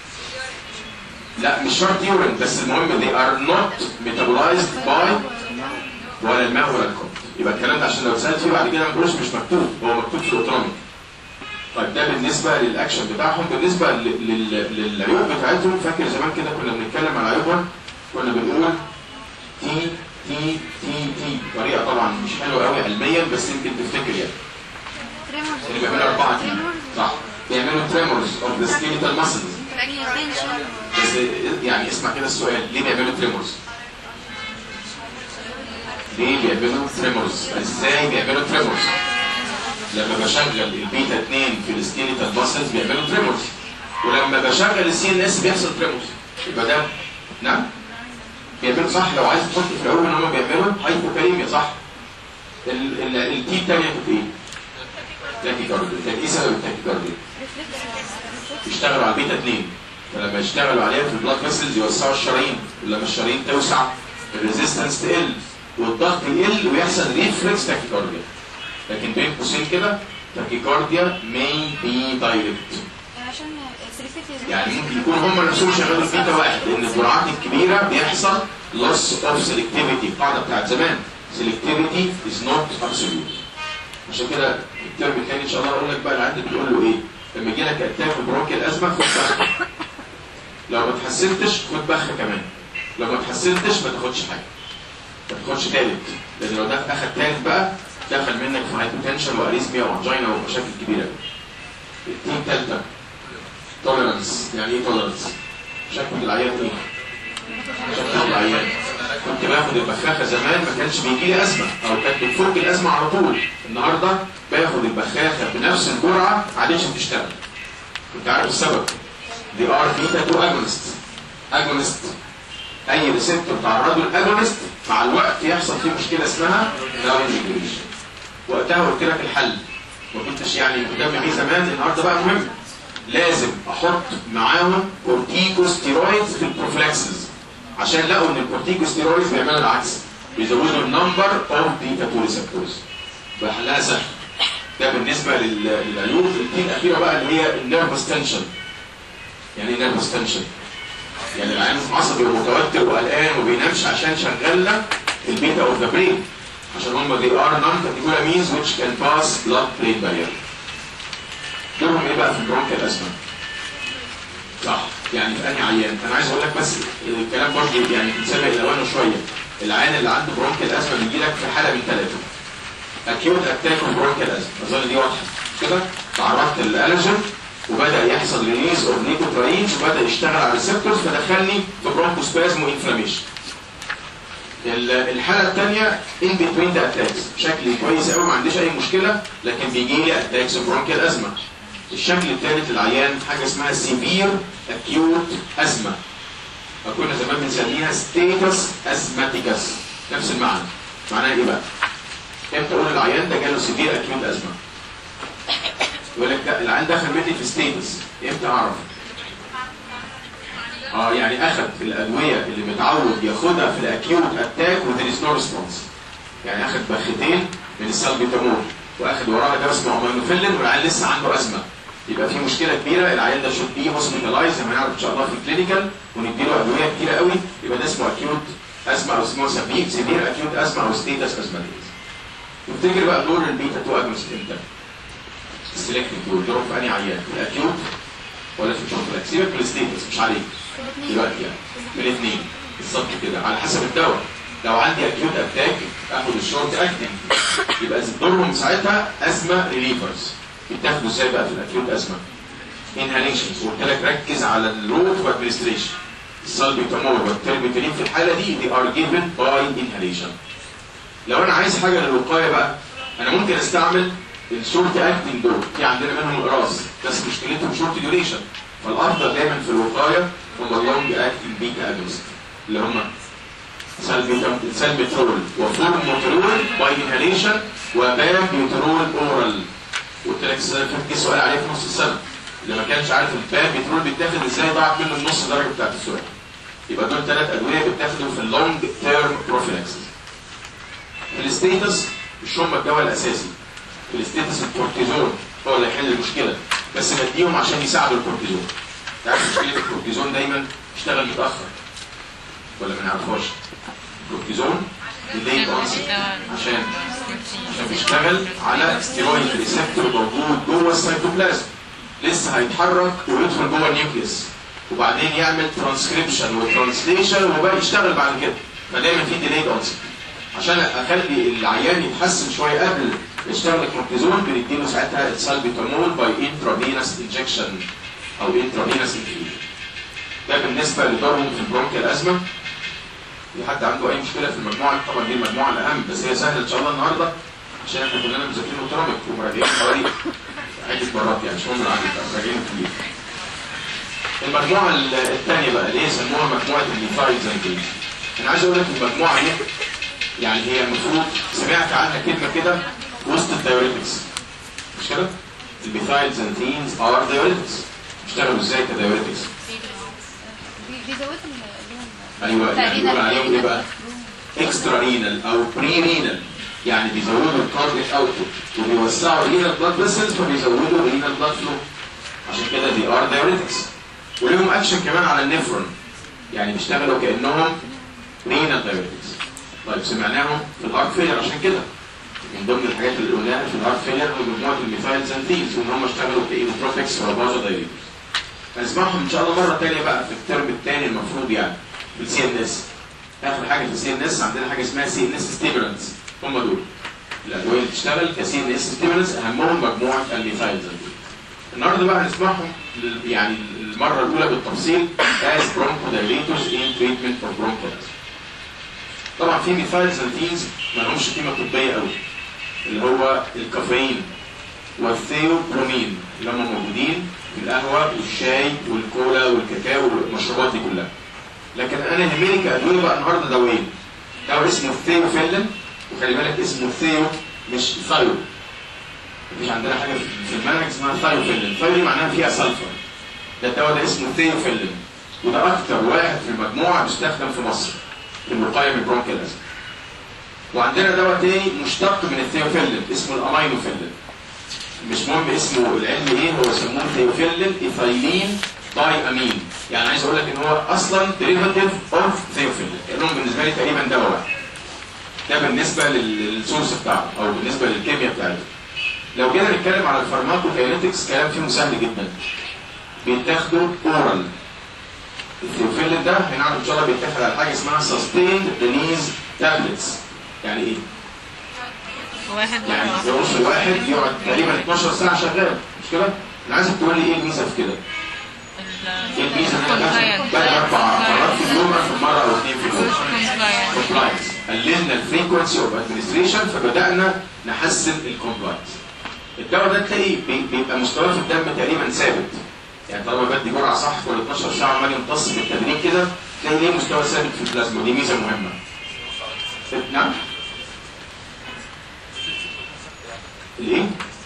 لا مش شرط يورين بس المهم they are not metabolized by ولا الماء ولا الكون يبقى الكلام ده عشان لو سالت فيه بعد كده ما تقولوش مش مكتوب هو مكتوب في الاوتوميك طيب ده بالنسبه للاكشن بتاعهم بالنسبه لل- لل- للعيوب بتاعتهم فاكر زمان كده كنا بنتكلم على عيوبهم كنا بنقول تي تي تي تي طريقه طبعا مش حلوه قوي علميا بس يمكن تفتكر يعني اللي بيعملوا اربعه تي صح بيعملوا تريمورز اوف ذا سكيليتال ماسلز بس يعني اسمع كده السؤال ليه بيعملوا تريمورز؟ ليه بيعملوا تريمورز؟ ازاي بيعملوا تريمورز؟ لما بشغل البيتا 2 في السكيليتال ماسلز بيعملوا تريمورز ولما بشغل السي ان اس بيحصل تريمورز يبقى ده نعم بيعملوا صح لو عايز تحط في العلوم ان هم بيعملوا هايبوكاليميا صح ال- ال- التي الثانيه كانت ايه؟ تاكيكارديا كان ايه سبب التاكيكارديا؟ يشتغلوا على البيتا 2 فلما يشتغلوا عليها في البلاد فيسلز يوسعوا الشرايين ولما الشرايين توسع الريزيستنس تقل والضغط يقل ويحصل ريفلكس تاكيكارديا لكن بين قوسين كده تاكيكارديا may be direct عشان السليفيتي يعني ممكن يكون هم نفسهم شغالين في بيتا واحد لان الجرعات الكبيره بيحصل loss of selectivity القاعده بتاعت زمان selectivity is not absolute عشان كده الترم الثاني ان شاء الله اقول لك بقى العيان بتقول له ايه لما يجي لك اتاك برونكيال ازمه خد بخ لو ما اتحسنتش خد بخ كمان لو ما اتحسنتش ما تاخدش حاجه ما تاخدش تالت لان لو ده اخد تالت بقى دخل منك في هايبوتنشن واريزميا وانجينا ومشاكل كبيره التيم تالتة توليرانس يعني ايه توليرانس؟ شكوى العيان ايه؟ شكوى العيان كنت باخد البخاخه زمان ما كانش بيجي لي ازمه او كانت بتفك الازمه على طول النهارده باخد البخاخه بنفس الجرعه ما عادتش بتشتغل كنت عارف السبب دي ار بيتا 2 اجونست اجونست اي ريسبتور تعرضه الاجونست مع الوقت يحصل فيه مشكله اسمها داون انجريشن وقتها قلت لك الحل ما كنتش يعني مهتم بيه زمان النهارده بقى مهم لازم احط معاهم كورتيكوستيرويدز في البروفلاكسز عشان لقوا ان الكورتيكوستيرويدز بيعملوا العكس بيزودوا النمبر اوف بيتا 2 ريسبتورز بقى حلها سهل ده بالنسبه لل- للعيوب التي الاخيره بقى اللي هي النيرفس تنشن يعني ايه نيرفس تنشن؟ يعني العيان عصبي ومتوتر وقلقان وما بينامش عشان شغالة البيتا اوف ذا برين عشان هم they are non-catecholamines which can pass blood-brain barrier. دورهم ايه بقى في البرونكيال ازمه؟ صح يعني في انهي عيان؟ انا عايز اقول لك بس الكلام برضه يعني بنسابق الوانه شويه. العيان اللي عنده برونكيال ازمه بيجي لك في حاله من ثلاثه. acute attack of bronchial asthma اظن دي واضحه مش كده؟ تعرضت للالرجين وبدا يحصل ريليز اوف نيكوتراينز وبدا يشتغل على الريسبتورز فدخلني في برونكوسبازم وانفلاميشن. الحاله الثانيه ان بتوين ذا اتاكس شكلي كويس قوي ما عنديش اي مشكله لكن بيجي لي اتاكس برونكيال ازمه. الشكل الثالث العيان حاجه اسمها سيفير اكيوت ازمه. كنا زمان بنسميها ستيتس ازماتيكس نفس المعنى. معناها ايه بقى؟ امتى اقول العيان ده جاله سيفير اكيوت ازمه؟ يقول لك ده العيان دخل مني في ستيتس امتى اعرف؟ اه يعني اخذ الادويه اللي متعود ياخدها في الاكيوت اتاك وذير از نو ريسبونس يعني اخذ بختين من السالبيتامول واخذ وراها دواء اسمه امينوفيلين والعيان لسه عنده ازمه يبقى في مشكله كبيره العيان ده شوت بي هوسبيتالايز زي ما هنعرف ان شاء الله في الكلينيكال ونديله ادويه كتيره قوي يبقى ده اسمه اكيوت ازمه او اسمه سبيك سيفير اكيوت ازمه او ستيتس ازماتيز تفتكر بقى دور البيتا 2 اجونست امتى؟ السلكتيف دول دورهم في انهي عيان؟ في الاكيوت ولا في الشورت سيبك من الستيتس مش عليك دلوقتي يعني من الاثنين بالظبط كده على حسب الدواء لو عندي اكيوت اتاك اخد الشورت اكتنج يبقى دورهم ساعتها ازمه ريليفرز بتاخدوا ازاي بقى في الاكيوت ازمه؟ انهاليشنز قلت لك ركز على الروت وادمنستريشن السالبيتامول والتربيتولين في الحاله دي they are given by inhalation لو انا عايز حاجه للوقايه بقى انا ممكن استعمل الشورت اكتنج دول في عندنا منهم اقراص بس مشكلتهم شورت ديوريشن فالافضل دايما في الوقايه هم اللونج اكتنج بيتا اجونست اللي هم سالبيترول وفورموترول باي انهاليشن وبابيوترول اورال قلت لك السنه اللي فاتت جه سؤال عليه في نص السنه اللي ما كانش عارف البابيوترول بيتاخد ازاي ضاعت منه النص درجه بتاعت السؤال يبقى دول ثلاث ادويه بتاخدوا في اللونج تيرم بروفيلاكسيس في الستيتس مش هم الدواء الاساسي في الستيتس الكورتيزون هو اللي يحل المشكله بس بديهم عشان يساعدوا الكورتيزون تعرف مشكله الكورتيزون دايما يشتغل متاخر ولا ما نعرفهاش الكورتيزون ديليد اونست عشان عشان بيشتغل على ستيرويد ريسبتور موجود جوه السيتوبلازم لسه هيتحرك ويدخل جوه النيوكليوس وبعدين يعمل ترانسكريبشن وترانسليشن وبقى يشتغل بعد كده فدايما في ديليد اونست عشان اخلي العيان يتحسن شويه قبل يشتغل الكورتيزون بنديله ساعتها السالبيتامول باي انترافينس انجكشن او انترافينس انفيوجن ده بالنسبه لدورهم في البرونكيال ازمه في حد عنده اي مشكله في المجموعه طبعا دي المجموعه الاهم بس هي سهله ان شاء الله النهارده عشان احنا كلنا مذاكرين اوتوميك ومراجعين حوالي عده مرات يعني مش هم العدد مراجعين كتير المجموعه الثانيه بقى اللي هي يسموها مجموعه الليفايد زنجين انا عايز اقول لك المجموعه دي يعني هي المفروض سمعت عنها كلمه كده وسط الدايوريتكس مش كده؟ الميثايل زانثينز ار دايوريتكس بيشتغلوا ازاي كدايوريتكس؟ بي- بيزودوا اللي هم ايوه يعني بيقول عليهم ايه بقى؟ اكسترا رينال او بري رينال يعني بيزودوا الكارديك اوتبوت وبيوسعوا رينال بلاد فيسلز فبيزودوا رينال بلاد فلو عشان كده دي ار دايوريتكس وليهم اكشن كمان على النفرون يعني بيشتغلوا كانهم رينال دايوريتكس طيب سمعناهم في الهارت فيلر عشان كده من ضمن الحاجات اللي قلناها في الهارت فيلر هو مجموعه الميثايل زانثينز وان هم اشتغلوا كاينوتروفكس ولا دايوريتكس هنسمعهم ان شاء الله مره ثانيه بقى في الترم الثاني المفروض يعني في السي ان اس اخر حاجه في السي ان اس عندنا حاجه اسمها سي ان اس ستيبلنس هم دول الادويه اللي بتشتغل كسي ان اس ستيبلنس اهمهم مجموعه الميثايل زانثينز النهارده بقى هنسمعهم لل- يعني المره الاولى بالتفصيل as bronchodilators in treatment of bronchitis طبعا في ميثايل زانثينز ما لهمش قيمه طبيه قوي اللي هو الكافيين والثيوبرومين اللي هم موجودين في القهوه والشاي والكولا والكاكاو والمشروبات دي كلها لكن انا يهمني كادويه بقى النهارده دوايين دواء اسمه ثيوفيلين وخلي بالك اسمه ثيو مش ثايو مفيش عندنا حاجه في المنهج اسمها ثايوفيلين ثايو دي معناها فيها سلفر ده الدواء ده اسمه ثيوفيلين وده اكتر واحد في المجموعه بيستخدم في مصر في الوقايه من البرونكيال أزمة. وعندنا دواء تاني مشتق من الثيوفيلين اسمه الامينوفيلين مش مهم اسمه العلمي ايه هو سموه ثيوفيلين ايثايلين داي امين يعني عايز اقول لك ان هو اصلا ديريفاتيف اوف ثيوفيلين كانهم بالنسبه لي تقريبا دواء واحد ده بالنسبه لل- للسورس بتاعه او بالنسبه للكيمياء بتاعته لو جينا نتكلم على الفارماكوكاينetics كلام فيه سهل جدا بيتاخدوا اورال الثيوفيلين ده هنعرف ان شاء الله بيتاخد على حاجه اسمها سستيند ريليز تابلتس يعني ايه؟ واحد يعني مرة يقص الواحد يقعد تقريبا 12 ساعه شغال مش كده؟ انا عايزك تقول لي ايه الميزه في كده؟ ايه الميزه ان انا باخد بدل اربع مرات في اليوم اخد مره او اثنين في اليوم كومبلاينس قللنا الفريكونسي اوف ادمنستريشن فبدانا نحسن الكومبلاينس الدواء ده تلاقي بي- بيبقى مستواه في الدم تقريبا ثابت يعني طالما بدي جرعه صح كل 12 ساعه عمال يمتص بالتدريج كده تلاقي ليه مستوى ثابت في البلازما ودي ميزه مهمه نعم الايه؟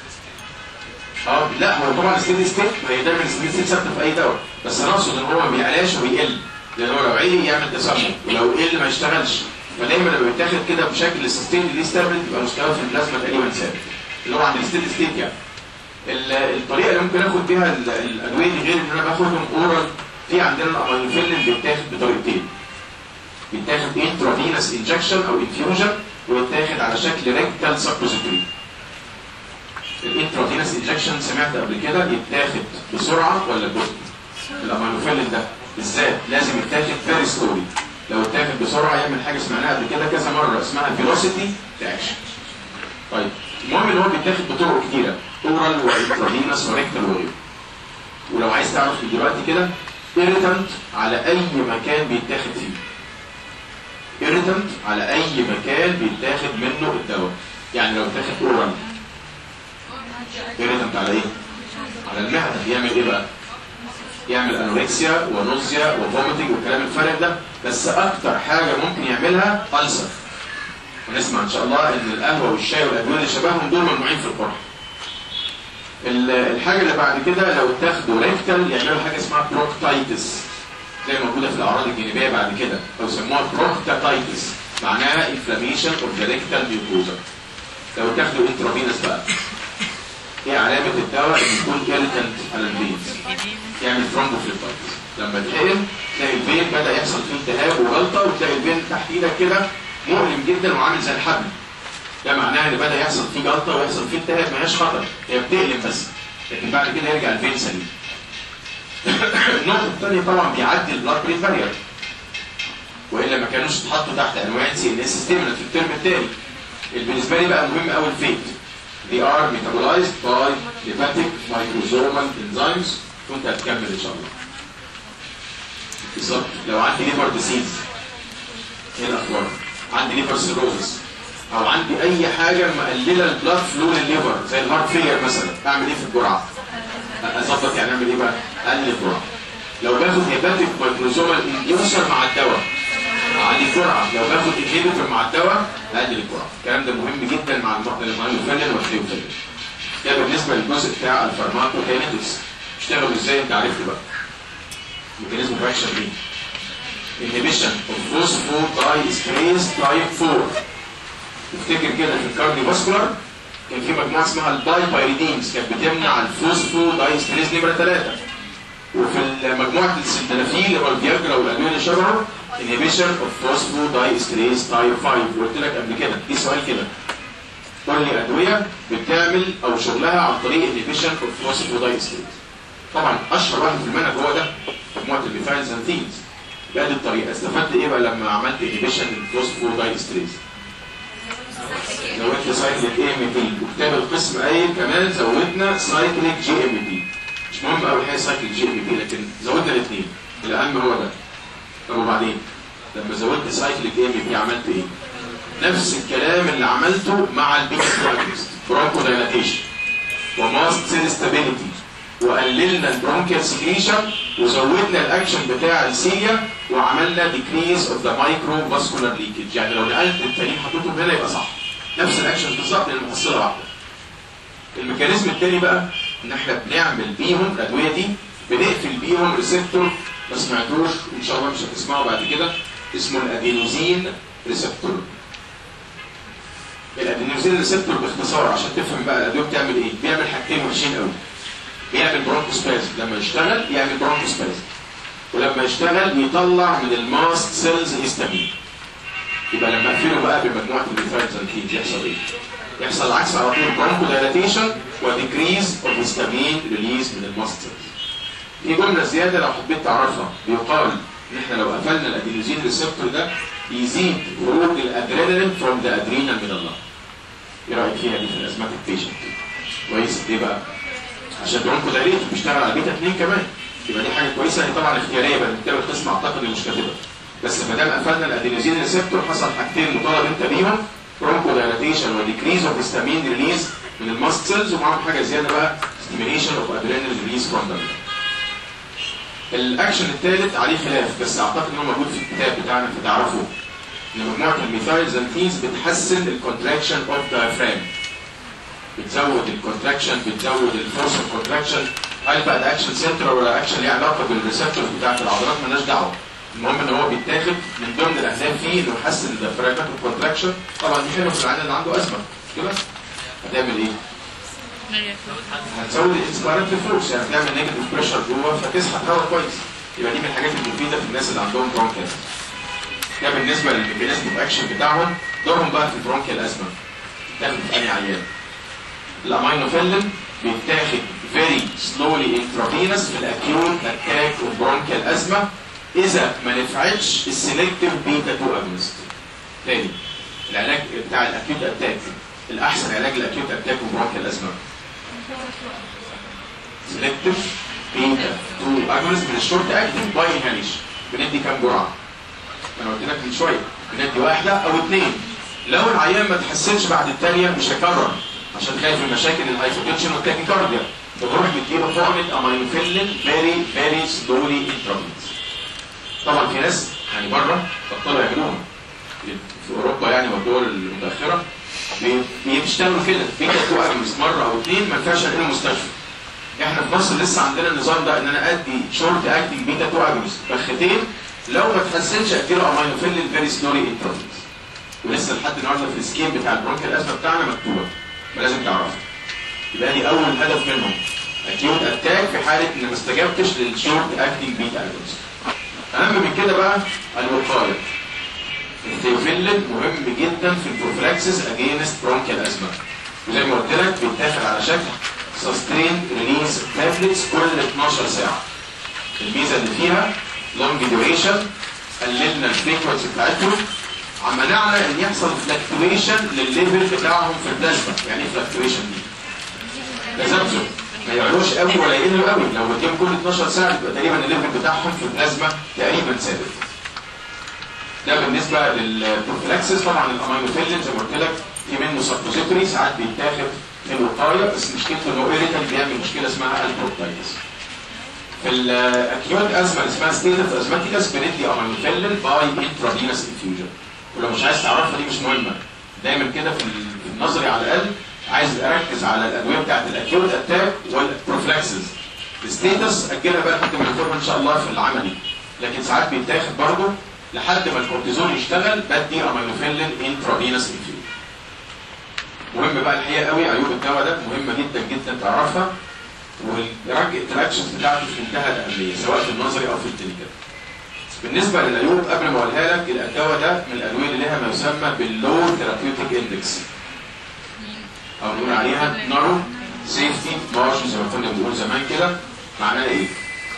اه لا هو طبعا الستيدي ستيت ما هي دايما الستيدي ستيت ثابته في اي دواء بس انا اقصد ان هو ما بيعلاش وبيقل لان هو لو عالي يعمل تسمم ولو قل ما يشتغلش فدايما لما بيتاخد كده بشكل سستين دي ستابل يبقى مستواه في البلازما تقريبا ثابت اللي هو عند الستيدي ستيت يعني ال- الطريقه اللي ممكن اخد بيها ال- الادويه دي غير ان انا باخدهم اورال في عندنا الامينوفيلين بيتاخد بطريقتين بيتاخد انترافينس انجكشن او انفيوجن ويتاخد على شكل ريكتال سبوزيتوري الانترافينس انجكشن سمعت قبل كده يتاخد بسرعه ولا ببطء الامينوفيلين ده بالذات لازم يتاخد فيري ستوري لو اتاخد بسرعه يعمل حاجه سمعناها قبل كده كذا مره اسمها فيلوسيتي رياكشن طيب المهم ان هو بيتاخد بطرق كتيره اورال وانترافينس وريكتال وغيره ولو عايز تعرف من دلوقتي كده irritant على اي مكان بيتاخد فيه irritant على اي مكان بيتاخد منه الدواء يعني لو اتاخد اورال irritant على ايه؟ على المعده يعمل ايه بقى؟ يعمل انوركسيا ونوزيا وفوميتنج والكلام الفارغ ده بس اكتر حاجه ممكن يعملها ألسر ونسمع ان شاء الله ان القهوه والشاي والادويه اللي شبههم دول ممنوعين في القرآن ال- الحاجه اللي بعد كده لو اتاخدوا ريكتال يعملوا حاجه اسمها بروكتايتس زي موجوده في الاعراض الجانبيه بعد كده او يسموها بروكتايتس معناها انفلاميشن اوف ذا ريكتال ميوكوزا لو اتاخدوا انترافينس بقى ايه علامه الدواء ان يكون irritant على الفينز يعمل ثرومبوفليبايتس لما تحقن تلاقي الفين بدا يحصل فيه التهاب وغلطه وتلاقي الفين تحت ايدك كده مؤلم جدا وعامل زي الحبل ده معناه ان بدا يحصل فيه جلطه ويحصل فيه التهاب ما هياش خطر هي بتقلم بس لكن بعد كده يرجع الفين سليم النقطه الثانيه طبعا بيعدي البلاد برين بارير والا ما كانوش اتحطوا تحت انواع سي ان اس ستيمولانت في الترم الثاني اللي بالنسبه لي بقى مهم قوي الفيت they are metabolized by hepatic microsomal enzymes وانت هتكمل ان شاء الله بالظبط لو عندي ليفر ديسيز ايه الاخبار عندي ليفر سيروزس او عندي اي حاجه مقلله البلاد فلو للليفر زي الهارت فيلير مثلا اعمل ايه في الجرعه اظبط يعني اعمل ايه بقى اقلل الجرعه لو باخد هيباتيك مايكروزومال انديوسر مع الدواء اعلي الجرعه لو باخد انهيبيتور مع الدواء اقلل الجرعه الكلام ده مهم جدا مع الميوفيلين والثيوفيلين ده بالنسبه للجزء بتاع الفارماكوكاينetics اشتغلوا ازاي انت عرفت بقى ميكانيزم اكشن ايه inhibition of phosphodiesterase type 4 تفتكر كده في الكارديوفاسكولار كان في مجموعه اسمها البايبايريدينز كانت بتمنع الفوسفودايستريز نمره 3 وفي مجموعه السلدنافيل اللي هو الفياجرا والادويه اللي شبهه inhibition of phosphodiesterase type 5 وقلت لك قبل كده في سؤال كده قول لي ادويه بتعمل او شغلها عن طريق inhibition of phosphodiesterase طبعا اشهر واحد في المنهج هو ده مجموعه الميثايل زانثينز بهذه الطريقه استفدت ايه بقى لما عملت inhibition للفوسفودايستريز زودت سايكليك اي ام بي وكتاب القسم قايل كمان زودنا سايكليك جي ام بي مش مهم قوي الحقيقه سايكليك جي ام بي لكن زودنا الاثنين الاهم هو ده طب وبعدين لما زودت سايكليك اي ام بي عملت ايه؟ نفس الكلام اللي عملته مع البيتا ستراكشرز برونكو دايلاتيشن وماست سيل ستابيليتي وقللنا البرونكيال سكريشن وزودنا الاكشن بتاع السيليا وعملنا ديكريز اوف ذا مايكرو فاسكولار ليكج يعني لو نقلت التانيين حطيتهم هنا يبقى صح نفس الاكشن بالظبط لان المحصله واحده الميكانيزم التاني بقى ان احنا بنعمل بيهم الادويه دي بنقفل بيهم ريسبتور ما سمعتوش وان شاء الله مش هتسمعوا بعد كده اسمه الادينوزين ريسبتور الادينوزين ريسبتور باختصار عشان تفهم بقى الادويه بتعمل ايه بيعمل حاجتين وحشين قوي بيعمل برونكوسبازم لما يشتغل يعمل برونكوسبازم ولما يشتغل يطلع من الماست سيلز هيستامين يبقى لما اقفله بقى بمجموعه الميثايلزانتين يحصل ايه؟ يحصل العكس على طول برونكو دايلاتيشن وديكريز اوف هيستامين ريليز من الماست سيلز في جمله زياده لو حبيت تعرفها بيقال ان احنا لو قفلنا الادينوزين ريسبتور ده يزيد خروج الادرينالين فروم ذا ادرينال من الله ايه رايك فيها دي في الازماتيك بيشنت كويس ليه بقى؟ عشان برونكو دايليت بيشتغل على بيتا 2 كمان يبقى دي حاجه كويسه هي طبعا اختياريه بقى كتاب القسم اعتقد انه مش كاتبها بس ما دام قفلنا الادينوزين ريسبتور حصل حاجتين مطالب انت بيهم برونكو دايلاتيشن وديكريز اوف هيستامين ريليز من الماست سيلز ومعاهم حاجه زياده بقى ستيميليشن اوف ادرينال ريليز فروم ذا الاكشن الثالث عليه خلاف بس اعتقد انه موجود في الكتاب بتاعنا فتعرفوا ان مجموعه الميثايل زانثينز بتحسن الكونتراكشن اوف دايفرام بتزود الكونتراكشن بتزود الفورس اوف كونتراكشن هل بقى ده اكشن سنتر ولا اكشن ليه علاقه بالريسبتور بتاعت العضلات مالناش دعوه المهم ان هو بيتاخد من ضمن الاهداف فيه انه يحسن الديافراجمات والكونتراكشن طبعا دي حلوه في العيان اللي عنده ازمه مش كده؟ هتعمل ايه؟ هتزود الانسبيراتوري فورس يعني هتعمل نيجاتيف بريشر جوه فتسحب هواء كويس يبقى دي من الحاجات المفيده في الناس اللي عندهم برونكيال ده بالنسبه للميكانيزم اوف اكشن بتاعهم دورهم بقى في البرونكيال ازمه تاخد في انهي عيان الامينوفيلين بيتاخد very slowly intravenous في الاكيوت اتاك اوف برونكيال ازمه اذا ما نفعتش السلكتيف بيتا 2 اجونست تاني العلاج بتاع الاكيوت اتاك الاحسن علاج الاكيوت اتاك اوف برونكيال ازمه سلكتيف بيتا 2 اجونست من الشورت اكتنج باي انهاليشن بندي كام جرعه؟ انا قلت لك من شويه بندي واحده او اثنين لو العيان ما تحسنش بعد الثانيه مش هيكرر عشان خايف من مشاكل الهايبوتنشن والتاكيكارديا فبروح مديله حقنه امينوفيلين فيري فيري سلولي انترافينس طبعا في ناس يعني بره بطلوا يعملوها في اوروبا يعني والدول المتاخره بي- بيشتغلوا كده بيتا تو اجنس مره او اثنين ما ينفعش انقله مستشفى احنا في مصر لسه عندنا النظام ده ان انا ادي شورت اكتنج بيتا تو اجنس بختين لو ما تحسنش اديله امينوفيلين فيري سلولي انترافينس ولسه لحد النهارده في السكيم بتاع البرونكيال ازمه بتاعنا مكتوبه لازم تعرفها يبقى دي اول هدف منهم اكيوت اتاك في حاله ان ما استجبتش للشورت اكتنج بيتا اجونست اهم من كده بقى الوقايه الثيوفيلين مهم جدا في البروفلاكسس اجينست برونكيال ازمه وزي ما قلت لك بيتاخد على شكل سستين ريليز تابلتس كل 12 ساعه الميزه اللي فيها لونج ديوريشن قللنا الفريكونسي بتاعتهم منعنا ان يحصل فلكتويشن للليفل بتاعهم في البلازما يعني ايه فلكتويشن دي؟ تذبذب ما يعلوش قوي ولا يقلوا قوي لو بديهم كل 12 ساعه يبقى تقريبا الليفل بتاعهم في البلازما تقريبا ثابت ده بالنسبه للبروفلاكسس طبعا الامينوفيلين زي ما قلت لك في منه سبوزيتوري ساعات بيتاخد في الوقايه بس مشكلته انه ايريتال بيعمل مشكله اسمها البروتايتس في الاكيوت ازمه اللي اسمها ستيتس ازماتيكس بندي امينوفيلين باي انترافينوس انفيوجن ولو مش عايز تعرفها دي مش مهمه دايما كده في ال- في النظري على الاقل عايز اركز على الادويه بتاعت الاكيوت اتاك والبروفلاكسز الستيتس اجلها بقى لحد ما ناخدها ان شاء الله في العملي لكن ساعات بيتاخد برضه لحد ما الكورتيزون يشتغل بدي امينوفيلين انترافينوس انفيو مهم بقى الحقيقه قوي عيوب الدواء ده مهمه جدا جدا تعرفها والدراج انتراكشنز بتاعته في منتهى الاهميه سواء في النظري او في الكلينيكال بالنسبه للعيوب قبل ما اقولها لك الدواء ده من الادويه اللي لها ما يسمى باللو ثيرابيوتيك اندكس او نقول عليها نارو سيفتي مارجن زي ما كنا بنقول زمان كده معناها ايه؟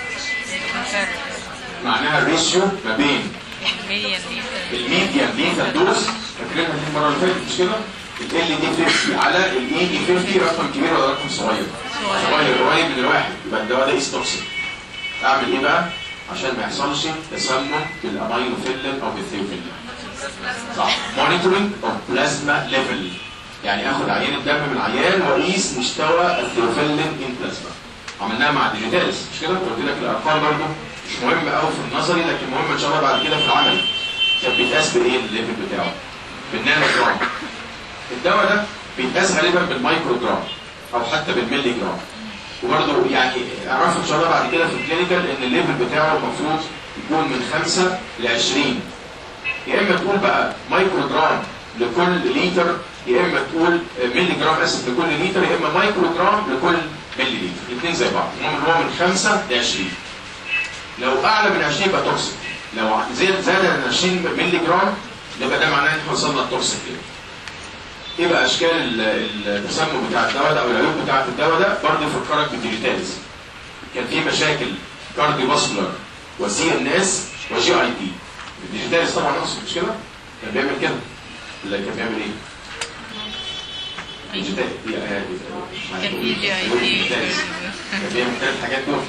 معناها الريشيو ما بين مليون لتر الميديان ليثال دوز فاكرينها دي المره اللي فاتت مش كده؟ ال دي 50 على الاي دي 50 رقم كبير ولا رقم صغير؟ صغير قريب من الواحد يبقى الدواء ده ايس توكسيك اعمل ايه بقى؟ عشان ما يحصلش تسمم بالامينوفيلين او بالثيوفيلين صح مونيتورنج اوف بلازما ليفل يعني اخد عينه دم من العيان واقيس مستوى الثيوفيلين ان بلازما عملناها مع الديجيتالس مش كده؟ قلت لك الارقام برضه مش مهم قوي في النظري لكن مهم ان شاء الله بعد كده في العملي كان بيتقاس بايه الليفل بتاعه؟ بالنانو جرام الدواء ده بيتقاس غالبا بالمايكرو جرام او حتى بالملي جرام وبرضه يعني اعرفوا ان شاء الله بعد كده في الكلينيكال ان الليفل بتاعه المفروض يكون من 5 ل 20 يا اما تقول بقى مايكرو جرام لكل لتر يا اما تقول ملي جرام اسف لكل لتر يا اما مايكرو جرام لكل ملي لتر الاثنين زي بعض المهم ان هو من 5 ل 20 لو اعلى من 20 يبقى توكسيك لو زاد زاد عن 20 ملي جرام يبقى ده معناه ان احنا وصلنا للتوكسيك كده ايه بقى اشكال ال- التسمم بتاع الدواء ده او العيوب بتاعه الدواء ده برضه يفكرك بالديجيتالز كان في مشاكل كارديو فاسكولار وسي ان اس وجي اي تي الديجيتالز طبعا اقصد مش كده كان بيعمل كده ولا كان بيعمل ايه؟ ديجيتال كان في جي اي تي كان بيعمل ثلاث حاجات دول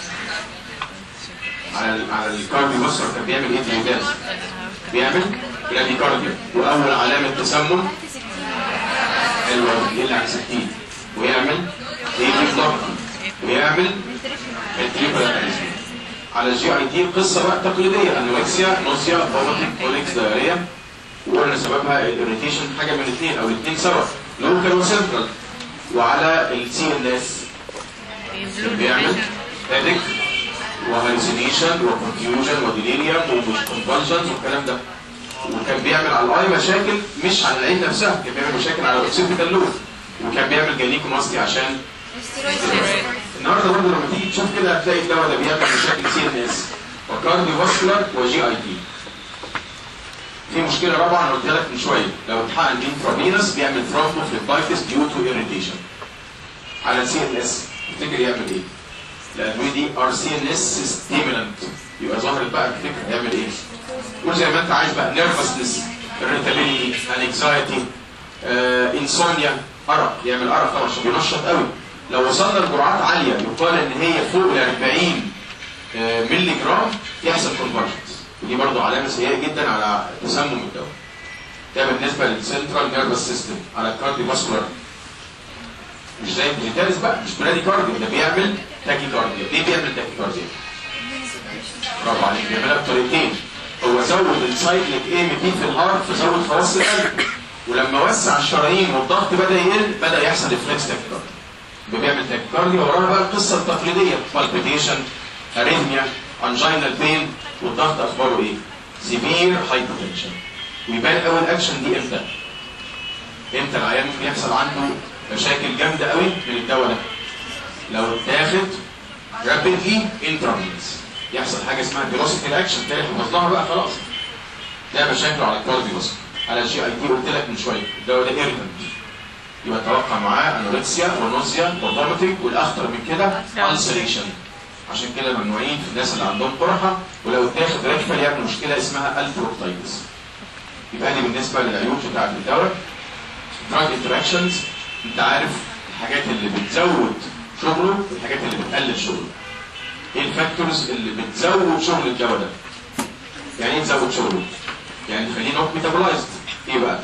على ال- على الكارديو فاسكولار كان بيعمل ايه ديجيتالز؟ بيعمل براديكارديا واول علامه تسمم الوزن يقل عن 60 ويعمل ايه بالضبط ويعمل التريبراليزم على الجي اي تي قصه بقى تقليديه انوركسيا نوسيا فوماتيك كوليكس دايريا وقلنا سببها الاريتيشن حاجه من الاثنين او الاثنين سبب لوكال وسنترال وعلى السي ان اس بيعمل هيدك وهالوسينيشن وكونفيوجن وديليريوم وكونفالجنز والكلام ده وكان بيعمل على الاي مشاكل مش على العين نفسها كان بيعمل مشاكل على الاوكسيديكال لود وكان بيعمل جاليكوماستي عشان النهارده برضه لما تيجي تشوف كده هتلاقي الدواء ده بيعمل مشاكل سي ان اس وكارديو فاسكولار وجي اي تي في مشكله رابعه انا قلتها لك من شويه لو اتحقن انترافينوس بيعمل ثرومبوفليبايتس ديو تو اريتيشن على السي ان اس تفتكر يعمل ايه؟ الادويه دي ار سي ان اس ستيمولانت يبقى ظهرت بقى الفكره هيعمل ايه؟ قول زي ما انت عايز بقى نيرفسنس irritability انكزايتي انسومنيا ارق يعمل ارق طبعا عشان بينشط قوي لو وصلنا لجرعات عاليه يقال ان هي فوق ال 40 آه، مللي جرام يحصل كونفرجنس ودي برضو علامه سيئه جدا على تسمم الدواء ده بالنسبه للسنترال نيرفس سيستم على الكارديو فاسكولار مش زي الديجيتاليز بقى مش برادي كارديو ده بيعمل تاكي كارديا ليه بيعمل تاكي كارديا؟ برافو عليك بيعملها بطريقتين هو زود السايكليك اي ام بي في الهارت فزود خواص القلب ولما وسع الشرايين والضغط بدا يقل بدا يحصل ريفلكس تاكيكارديا يبقى بيعمل تاكيكارديا وراها بقى القصه التقليديه بالبيتيشن اريثميا انجينال بين والضغط اخباره ايه؟ سيفير هايبوتنشن ويبان قوي الاكشن دي امتى؟ امتى العيان ممكن يحصل عنده مشاكل جامده قوي من الدواء ده؟ لو اتاخد رابيدلي انترافينس يحصل حاجه اسمها فيلوسيتي الاكشن تاني حفظناها بقى خلاص ده مشاكله على الكارديو على الجي اي تي قلت لك من شويه الدواء ده ايريتنت يبقى توقع معاه انوركسيا ونوزيا وفوميتنج والاخطر من كده السريشن عشان كده ممنوعين في الناس اللي عندهم قرحه ولو اتاخد ريكفال يعمل مشكله اسمها البروكتايتس يبقى دي بالنسبه للعيوب بتاعت الدواء دراج انتراكشنز انت عارف الحاجات اللي بتزود شغله والحاجات اللي بتقلل شغله ايه الفاكتورز اللي بتزود شغل الدواء ده يعني ايه تزود شغله يعني تخليه نوت ميتابولايزد ايه بقى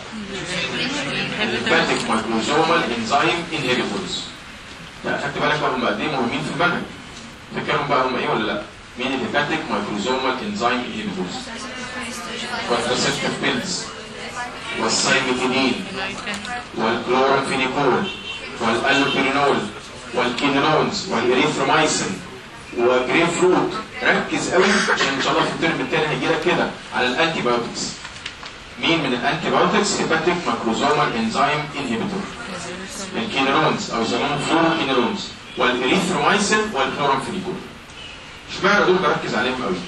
الهيباتيك مايكروزومال انزيم انهبيتورز لا خدت بالك بقى هم قد ايه مهمين في المنهج فاكرهم بقى هم ايه ولا لا مين الهيباتيك مايكروزومال انزيم انهبيتورز كونتراسيبتيف بيلز والسايميتيدين لايكن والكلورامفينيكول والالوبيرينول والكينولونز والاريثرومايسين وجرين فروت ركز قوي عشان ان شاء الله في الترم الثاني هيجي لك كده على الانتي بايوتكس مين من الانتي بايوتكس هيباتيك ماكروزومال انزيم انهبيتور الكينولونز او يسموهم فلوروكينولونز والاريثرومايسين والكلورامفينيكول اشمعنى دول بركز عليهم قوي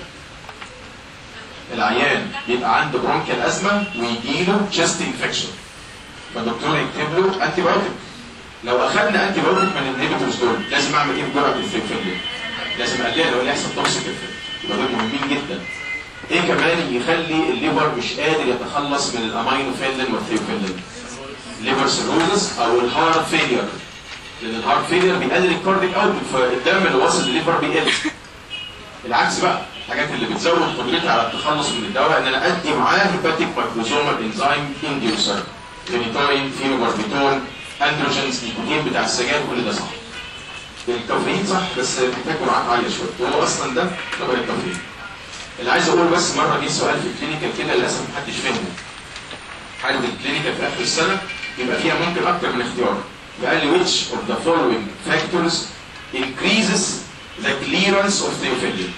العيان بيبقى عنده برونكيال ازمه ويجي له تشست انفكشن فالدكتور يكتب له انتي بايوتيك لو اخذنا انتي بايوتيك من الانهبيتورز دول لازم اعمل ايه بجرعه الفيفيلين لازم اقللها لو يحصل توكسيك افكت يبقى دول مهمين جدا ايه كمان يخلي الليفر مش قادر يتخلص من الامينوفيلين والثيوفيلين ليفر سيروزس او الهارت فيلير لان الهارت فيلير بيقلل الكارديك اوتبوت فالدم اللي واصل للليفر بيقل العكس بقى الحاجات اللي بتزود قدرتي على التخلص من الدواء ان انا ادي معاه هيباتيك مايكروزومال انزيم انديوسر فينيتوين فينوباربيتون اندروجينز نيكوتين بتاع السجاير كل ده صح الكافيين صح بس بتاكل معاك عاليه شويه وهو اصلا ده طبعا الكافيين اللي عايز اقول بس مره جه سؤال في الكلينيكال كده للاسف محدش فهمه حاله الكلينيكال في اخر السنه يبقى فيها ممكن اكتر من اختيار قال لي which of the following factors increases the clearance of theophylline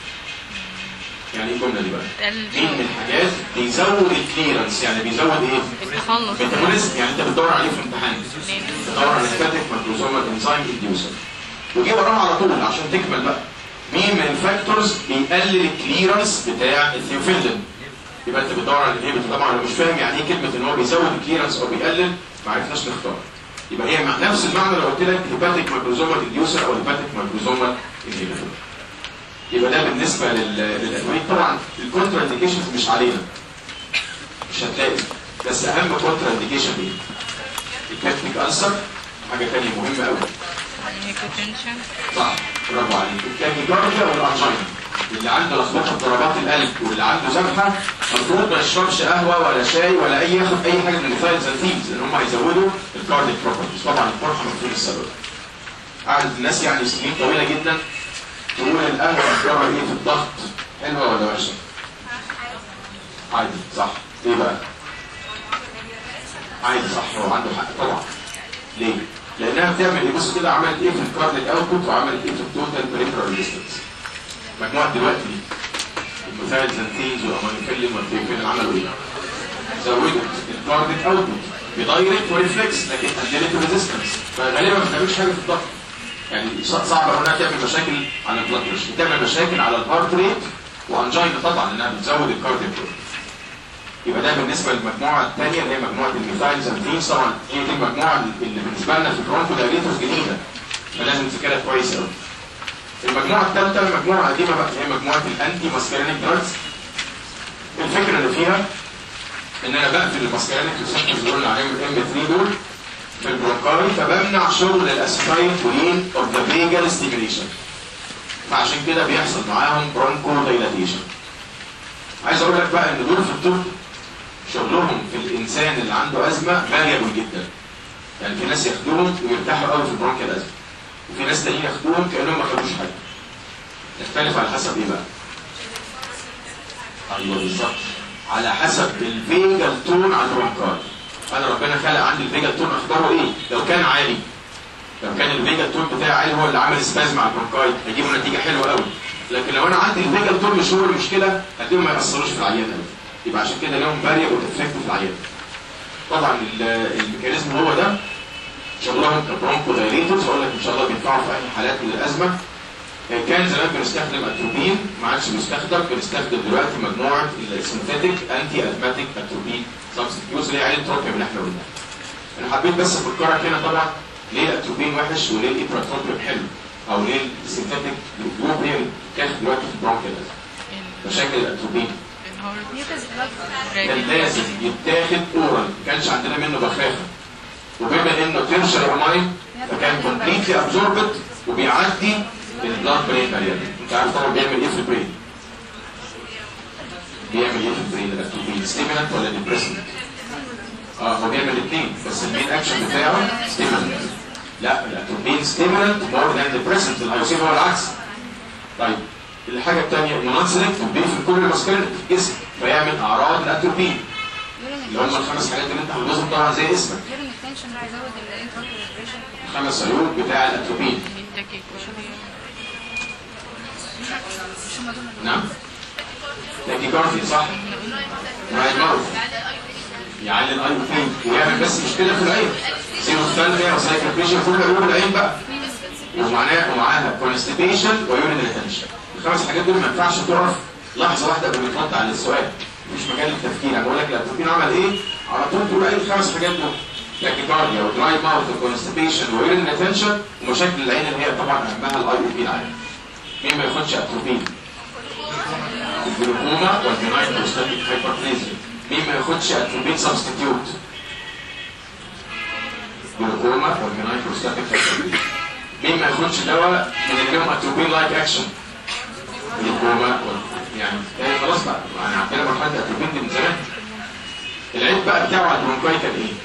يعني ايه الجمله دي بقى؟ مين من الحاجات بيزود الكليرنس يعني بيزود ايه؟ التخلص ميتابوليزم يعني انت بتدور عليه في الامتحان بتدور على الهيباتيك ماكروزومال انزيم انديوسر وجي وراها على طول عشان تكمل بقى مين من الفاكتورز بيقلل الكليرنس بتاع الثيوفيلين يبقى انت بتدور على الانهبيتور طبعا لو مش فاهم يعني ايه كلمه ان هو بيزود الكليرنس او بيقلل ما عرفناش نختار يبقى هي مع نفس المعنى لو قلت لك هيباتيك ماكروزومال انديوسر او هيباتيك ماكروزومال انهبيتور يبقى ده بالنسبه لل- للادويه طبعا الكونترا انديكيشنز مش علينا مش هتلاقي بس اهم كونترا انديكيشن ايه؟ الكاتنيك ألسر حاجه ثانيه مهمه قوي هيبوتنشن صح برافو عليك التاكيكارديا والانجينا اللي عنده لخبطه في ضربات القلب واللي عنده ذبحه المفروض ما يشربش قهوه ولا شاي ولا اي ياخد اي حاجه من الميثايلزانثينز لان هم هيزودوا الكارديك بروبرتيز طبعا الفرحه مفهوم السبب قعدت الناس يعني سنين طويله جدا تقول القهوه اخبارها ايه في الضغط حلوه ولا وحشه؟ عادي صح ايه بقى؟ عادي صح هو عنده حق طبعا ليه؟ لانها بتعمل ايه بص كده عملت ايه في الكارديك اوتبوت وعملت ايه في التوتال بريفرال ريزيستنس مجموعه دلوقتي دي الميثايلزانثينز والامينوفيلين والثيوفيلين عملوا ايه؟ زودت الكارديك اوتبوت بدايركت وريفلكس لكن قللت الريزيستنس فغالبا ما بتعملش حاجه في الضغط يعني ص- صعب قوي انها تعمل مشاكل على البلاد بريشر بتعمل مشاكل على الهارت ريت وانجينا طبعا لانها بتزود الكارديك اوتبوت يبقى ده بالنسبه للمجموعه الثانيه اللي هي مجموعه الميثايلزانثينز طبعا هي دي المجموعه اللي بالنسبه لنا في البرونكو دايليتورز جديده فلازم تذاكرها كويس قوي المجموعه الثالثه مجموعه قديمه بقى هي مجموعه الانتي ماسكارينيك دراجز الفكره اللي فيها ان انا بقفل الماسكارينيك ريسبتورز اللي قلنا عليهم الام 3 دول في البرونكاي فبمنع شغل الاسيتايل كولين اوف ذا فيجال ستيميليشن فعشان كده بيحصل معاهم برونكو دايلاتيشن عايز اقول لك بقى ان دول في الطب شغلهم في الانسان اللي عنده ازمه فاريبل جدا يعني في ناس ياخدوهم ويرتاحوا قوي في البرونكيال ازمه وفي ناس تانيين ياخدوهم كانهم ما خدوش حاجه يختلف على حسب ايه بقى ايوه بالظبط على حسب الفيجال تون على البرونكاي انا ربنا خلق عندي الفيجال تون اخباره ايه لو كان عالي لو كان الفيجال تون بتاعي عالي هو اللي عامل سبازم على البرونكاي هيجيبوا نتيجه حلوه قوي لكن لو انا عندي الفيجال تون مش هو المشكله هتلاقيهم ما ياثروش في العيان قوي يبقى عشان كده لهم فاريبل افكت في العيان طبعا ال- الميكانيزم هو ده شغلهم كبرونكو دايليتورز هقول لك ان شاء الله بينفعوا في اي حالات من الازمه آه، كان زمان بنستخدم اتروبين ما عادش بنستخدم بنستخدم دلوقتي مجموعه السنتيتيك انتي ازماتيك اتروبين سبستيوز اللي هي عين التروبيوم اللي احنا قلناها انا حبيت بس افكرك هنا طبعا ليه الاتروبين وحش وليه الايبراتروبيوم حلو او ليه السنتيتيك جروب هي اللي بتاخد دلوقتي في البرونكيال مشاكل الاتروبين ميوكس بلاك كان لازم يتاخد اورال ما كانش عندنا منه بخاخه وبما انه تنشر اماين فكان كومبليتلي ابزوربت وبيعدي البلاد برين بارير انت عارف طبعا بيعمل ايه في البرين بيعمل ايه في البرين الاتروبين ستيمولانت ولا ديبريسنت اه هو بيعمل الاثنين بس المين اكشن بتاعه ستيمولانت لا الاتروبين ستيمولانت مور ذان ديبريسنت الهيوسين هو العكس طيب الحاجه الثانيه نون سيلكتيف بيقفل كل المسكرين في الجسم فيعمل اعراض الاتروبين بيقولوا ان اللي هم الخمس حاجات اللي انت حافظهم طبعا زي اسمك غير ان التنشن ده هيزود الانترنت ريسبريشن الخمس عيوب بتاع الاتروبين التاكيكارديا مش هم دول اللي- نعم تاكيكارديا صح رايت ماوث يعلي الاي بي ويعمل بس مشكله في العين سيروثالميا وسايكوبيشن كل عيوب العين بقى ومعناها ومعاها كونستيبيشن ويورين ريتنشن الخمس حاجات دول ما ينفعش تقف لحظه واحده قبل ما ترد على السؤال مفيش مجال للتفكير انا بقول لك الاتروبين عمل ايه على طول تقول ايه الخمس حاجات دول تاكيكارديا ودراي ماوث وكونستيبيشن ويورين ريتنشن ومشاكل العين اللي هي طبعا اهمها الاي بي العين مين ما ياخدش اتروبين الجلوكوما والبيناين بروستاتيك هايبربليزيا مين ما ياخدش اتروبين سبستيتيوت جلوكوما والبيناين بروستاتيك هايبربليزيا مين ما ياخدش دواء من اللي لهم اتروبين لايك اكشن جلوكوما وال- يعني إيه خلاص بقى يعني عندنا مرحله اتروبين دي من زمان العيب بقى بتاعه على البرونكاي كان ايه؟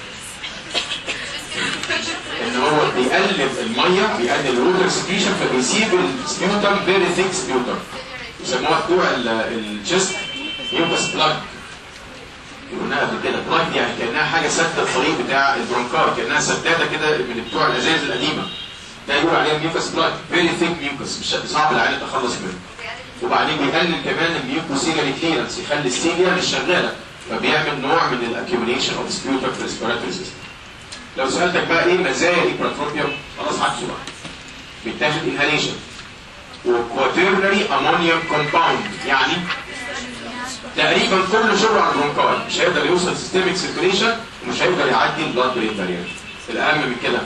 ان هو بيقلب الميه بيقلل الووتر سكريشن فبيسيب السبيوتم فيري ثيك سبيوتم يسموها بتوع الجست ميوكس بلاج قلناها قبل كده بلاج دي يعني كانها حاجه سد الطريق بتاع البرونكار كانها سداده كده من بتوع الازاز القديمه ده يقول عليها ميوكس بلاج فيري ثيك ميوكس مش صعب العيان يتخلص منه وبعدين بيقلل كمان الميوكوسيلري كليرنس يخلي السيليا مش شغاله فبيعمل نوع من الاكيوميليشن اوف سبيوتم في الريسبيراتوري سيستم لو سالتك بقى ايه مزايا الهيبراتروبيوم خلاص عكسه بقى بيتاخد انهاليشن وكواترنري امونيوم كومباوند يعني تقريبا كل شغل على البرونكاي مش هيقدر يوصل سيستميك سيركيليشن ومش هيقدر يعدي البلاد برين بارير الاهم من كده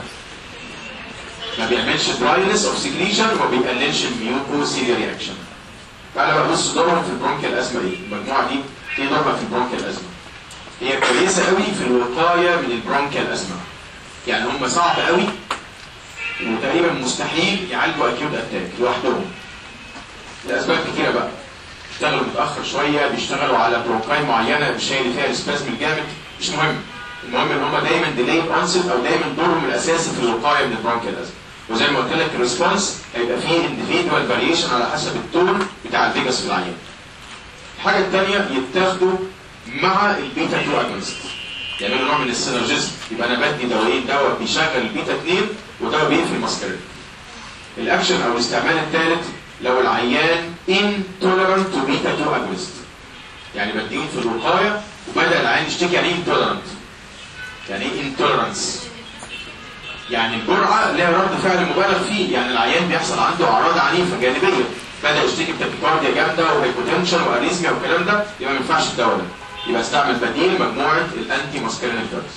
ما بيعملش دراينس اوف سيكليشن وما بيقللش الميوكوسيليا رياكشن تعالى بقى بص دورهم في البرونكيال ازمه ايه المجموعه دي ايه دورها في البرونكيال ازمه هي كويسه قوي في الوقايه من البرونكيال ازمه يعني هم صعب قوي وتقريبا مستحيل يعالجوا اكيوت اتاك لوحدهم لاسباب كتيره بقى بيشتغلوا متاخر شويه بيشتغلوا على برونكاي معينه مش هي اللي فيها السبازم الجامد مش مهم المهم ان هم دايما ديلي اونست او دايما دورهم الاساسي في الوقايه من البرونكيال ازمه وزي ما قلت لك الريسبونس هيبقى فيه انديفيدوال فاريشن على حسب التون بتاع الفيجاس في العيان الحاجه الثانيه يتاخدوا مع البيتا 2 اجونست يعملوا نوع من السينرجيزم يبقى انا بدي دوايين دواء بيشغل البيتا 2 ودواء بيقفل الماسكرين الاكشن او الاستعمال الثالث لو العيان intolerant to beta 2 agonist يعني بديهم في الوقايه وبدا العيان يشتكي يعني ايه intolerant يعني ايه intolerance يعني الجرعه لها رد فعل مبالغ فيه يعني العيان بيحصل عنده اعراض عنيفه جانبيه بدا يشتكي بتاكيكارديا جامده وهيبوتنشن واريزميا والكلام ده يبقى ما ينفعش الدواء ده يبقى استعمل بديل مجموعه الانتي ماسكرينال دراجز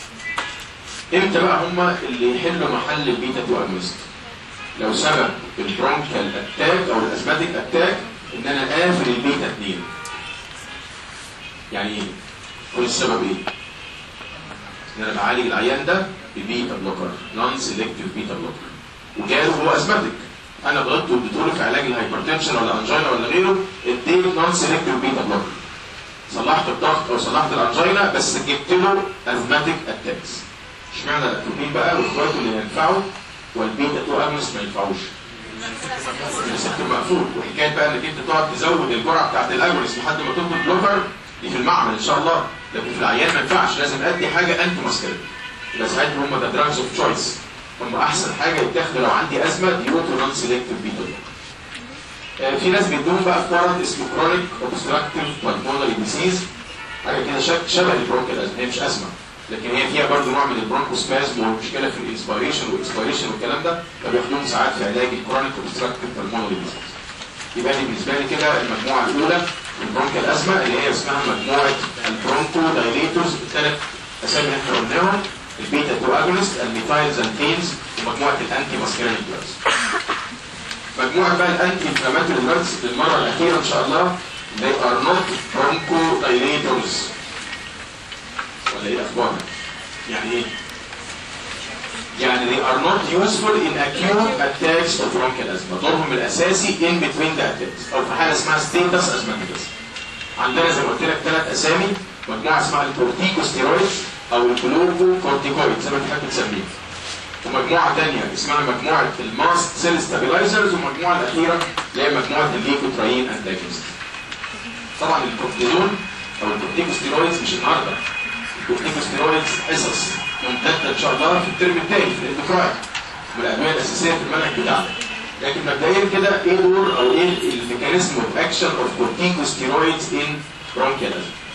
امتى بقى هم اللي يحلوا محل البيتا 2 اجونست لو سبب البرونكال اتاك او الاسباتيك اتاك ان انا قافل البيتا 2 يعني ايه؟ قول السبب ايه؟ ان انا بعالج العيان ده ببيتا بلوكر نون سيلكتيف بيتا بلوكر وجاله هو اسباتيك انا ضغطت واديته في علاج الهايبرتنشن ولا انجينا ولا غيره اديت نون سيلكتيف بيتا بلوكر صلحت الضغط او صلحت الانجينا بس جبت له ازماتيك اتاكس اشمعنى الاتروبين بقى واخواته اللي ينفعوا والبيتا 2 اجونست ما ينفعوش الريسبتور مقفول وحكايه بقى انك انت تقعد تزود الجرعه بتاعت الاجونست لحد ما تطلب بلوكر دي في المعمل ان شاء الله لكن في العيان ما ينفعش لازم ادي حاجه انتي ماسكرين يبقى ساعتها هم ده دراجز اوف تشويس هم احسن حاجه يتاخدوا لو عندي ازمه ديوتو نون سيلكتيف بيتا آه، في ناس بيدوهم بقى في مرض اسمه كرونيك اوبستراكتيف بالمونري ديسيز حاجه كده شب- شبه البرونكيال ازمه هي مش ازمه لكن هي فيها برضه نوع من البرونكوسبازم والمشكله في الانسبيريشن والاكسبيريشن والكلام ده فبياخدوهم ساعات في علاج الكرونيك اوبستراكتيف بالمونري ديسيز يبقى دي بالنسبه لي كده المجموعه الاولى من برونكيال ازمه اللي هي اسمها مجموعه البرونكو دايليتورز الثلاث اسامي اللي احنا قلناهم البيتا 2 اجونست الميثايل زانتينز ومجموعه الانتي ماسكرين دراجز مجموعه بقى الانتي انفلاماتوري دراجز للمره الاخيره ان شاء الله they are not bronchodilators ولا ايه اخبارها؟ يعني ايه؟ يعني they are not useful in acute attacks of bronchial asthma دورهم الاساسي in between the attacks او في حاله اسمها status asthmaticus عندنا زي ما قلت لك ثلاث اسامي مجموعه اسمها الكورتيكوستيرويد او الجلوكوكورتيكويد زي ما انت حابب تسميه ومجموعه ثانيه اسمها مجموعه الماست سيل ستابلايزرز والمجموعه الاخيره اللي هي مجموعه الليكوتراين انتاجونست طبعا الكورتيزون او الكورتيكوستيرويدز مش النهارده والكورتيكوستيرويدز حصص ممتده ان شاء الله في الترم الثاني في الاندوكراين من الادويه الاساسيه في المنهج بتاعنا لكن مبدئيا كده ايه دور او ايه الميكانيزم اوف اكشن اوف كورتيكوستيرويدز ان برونكيال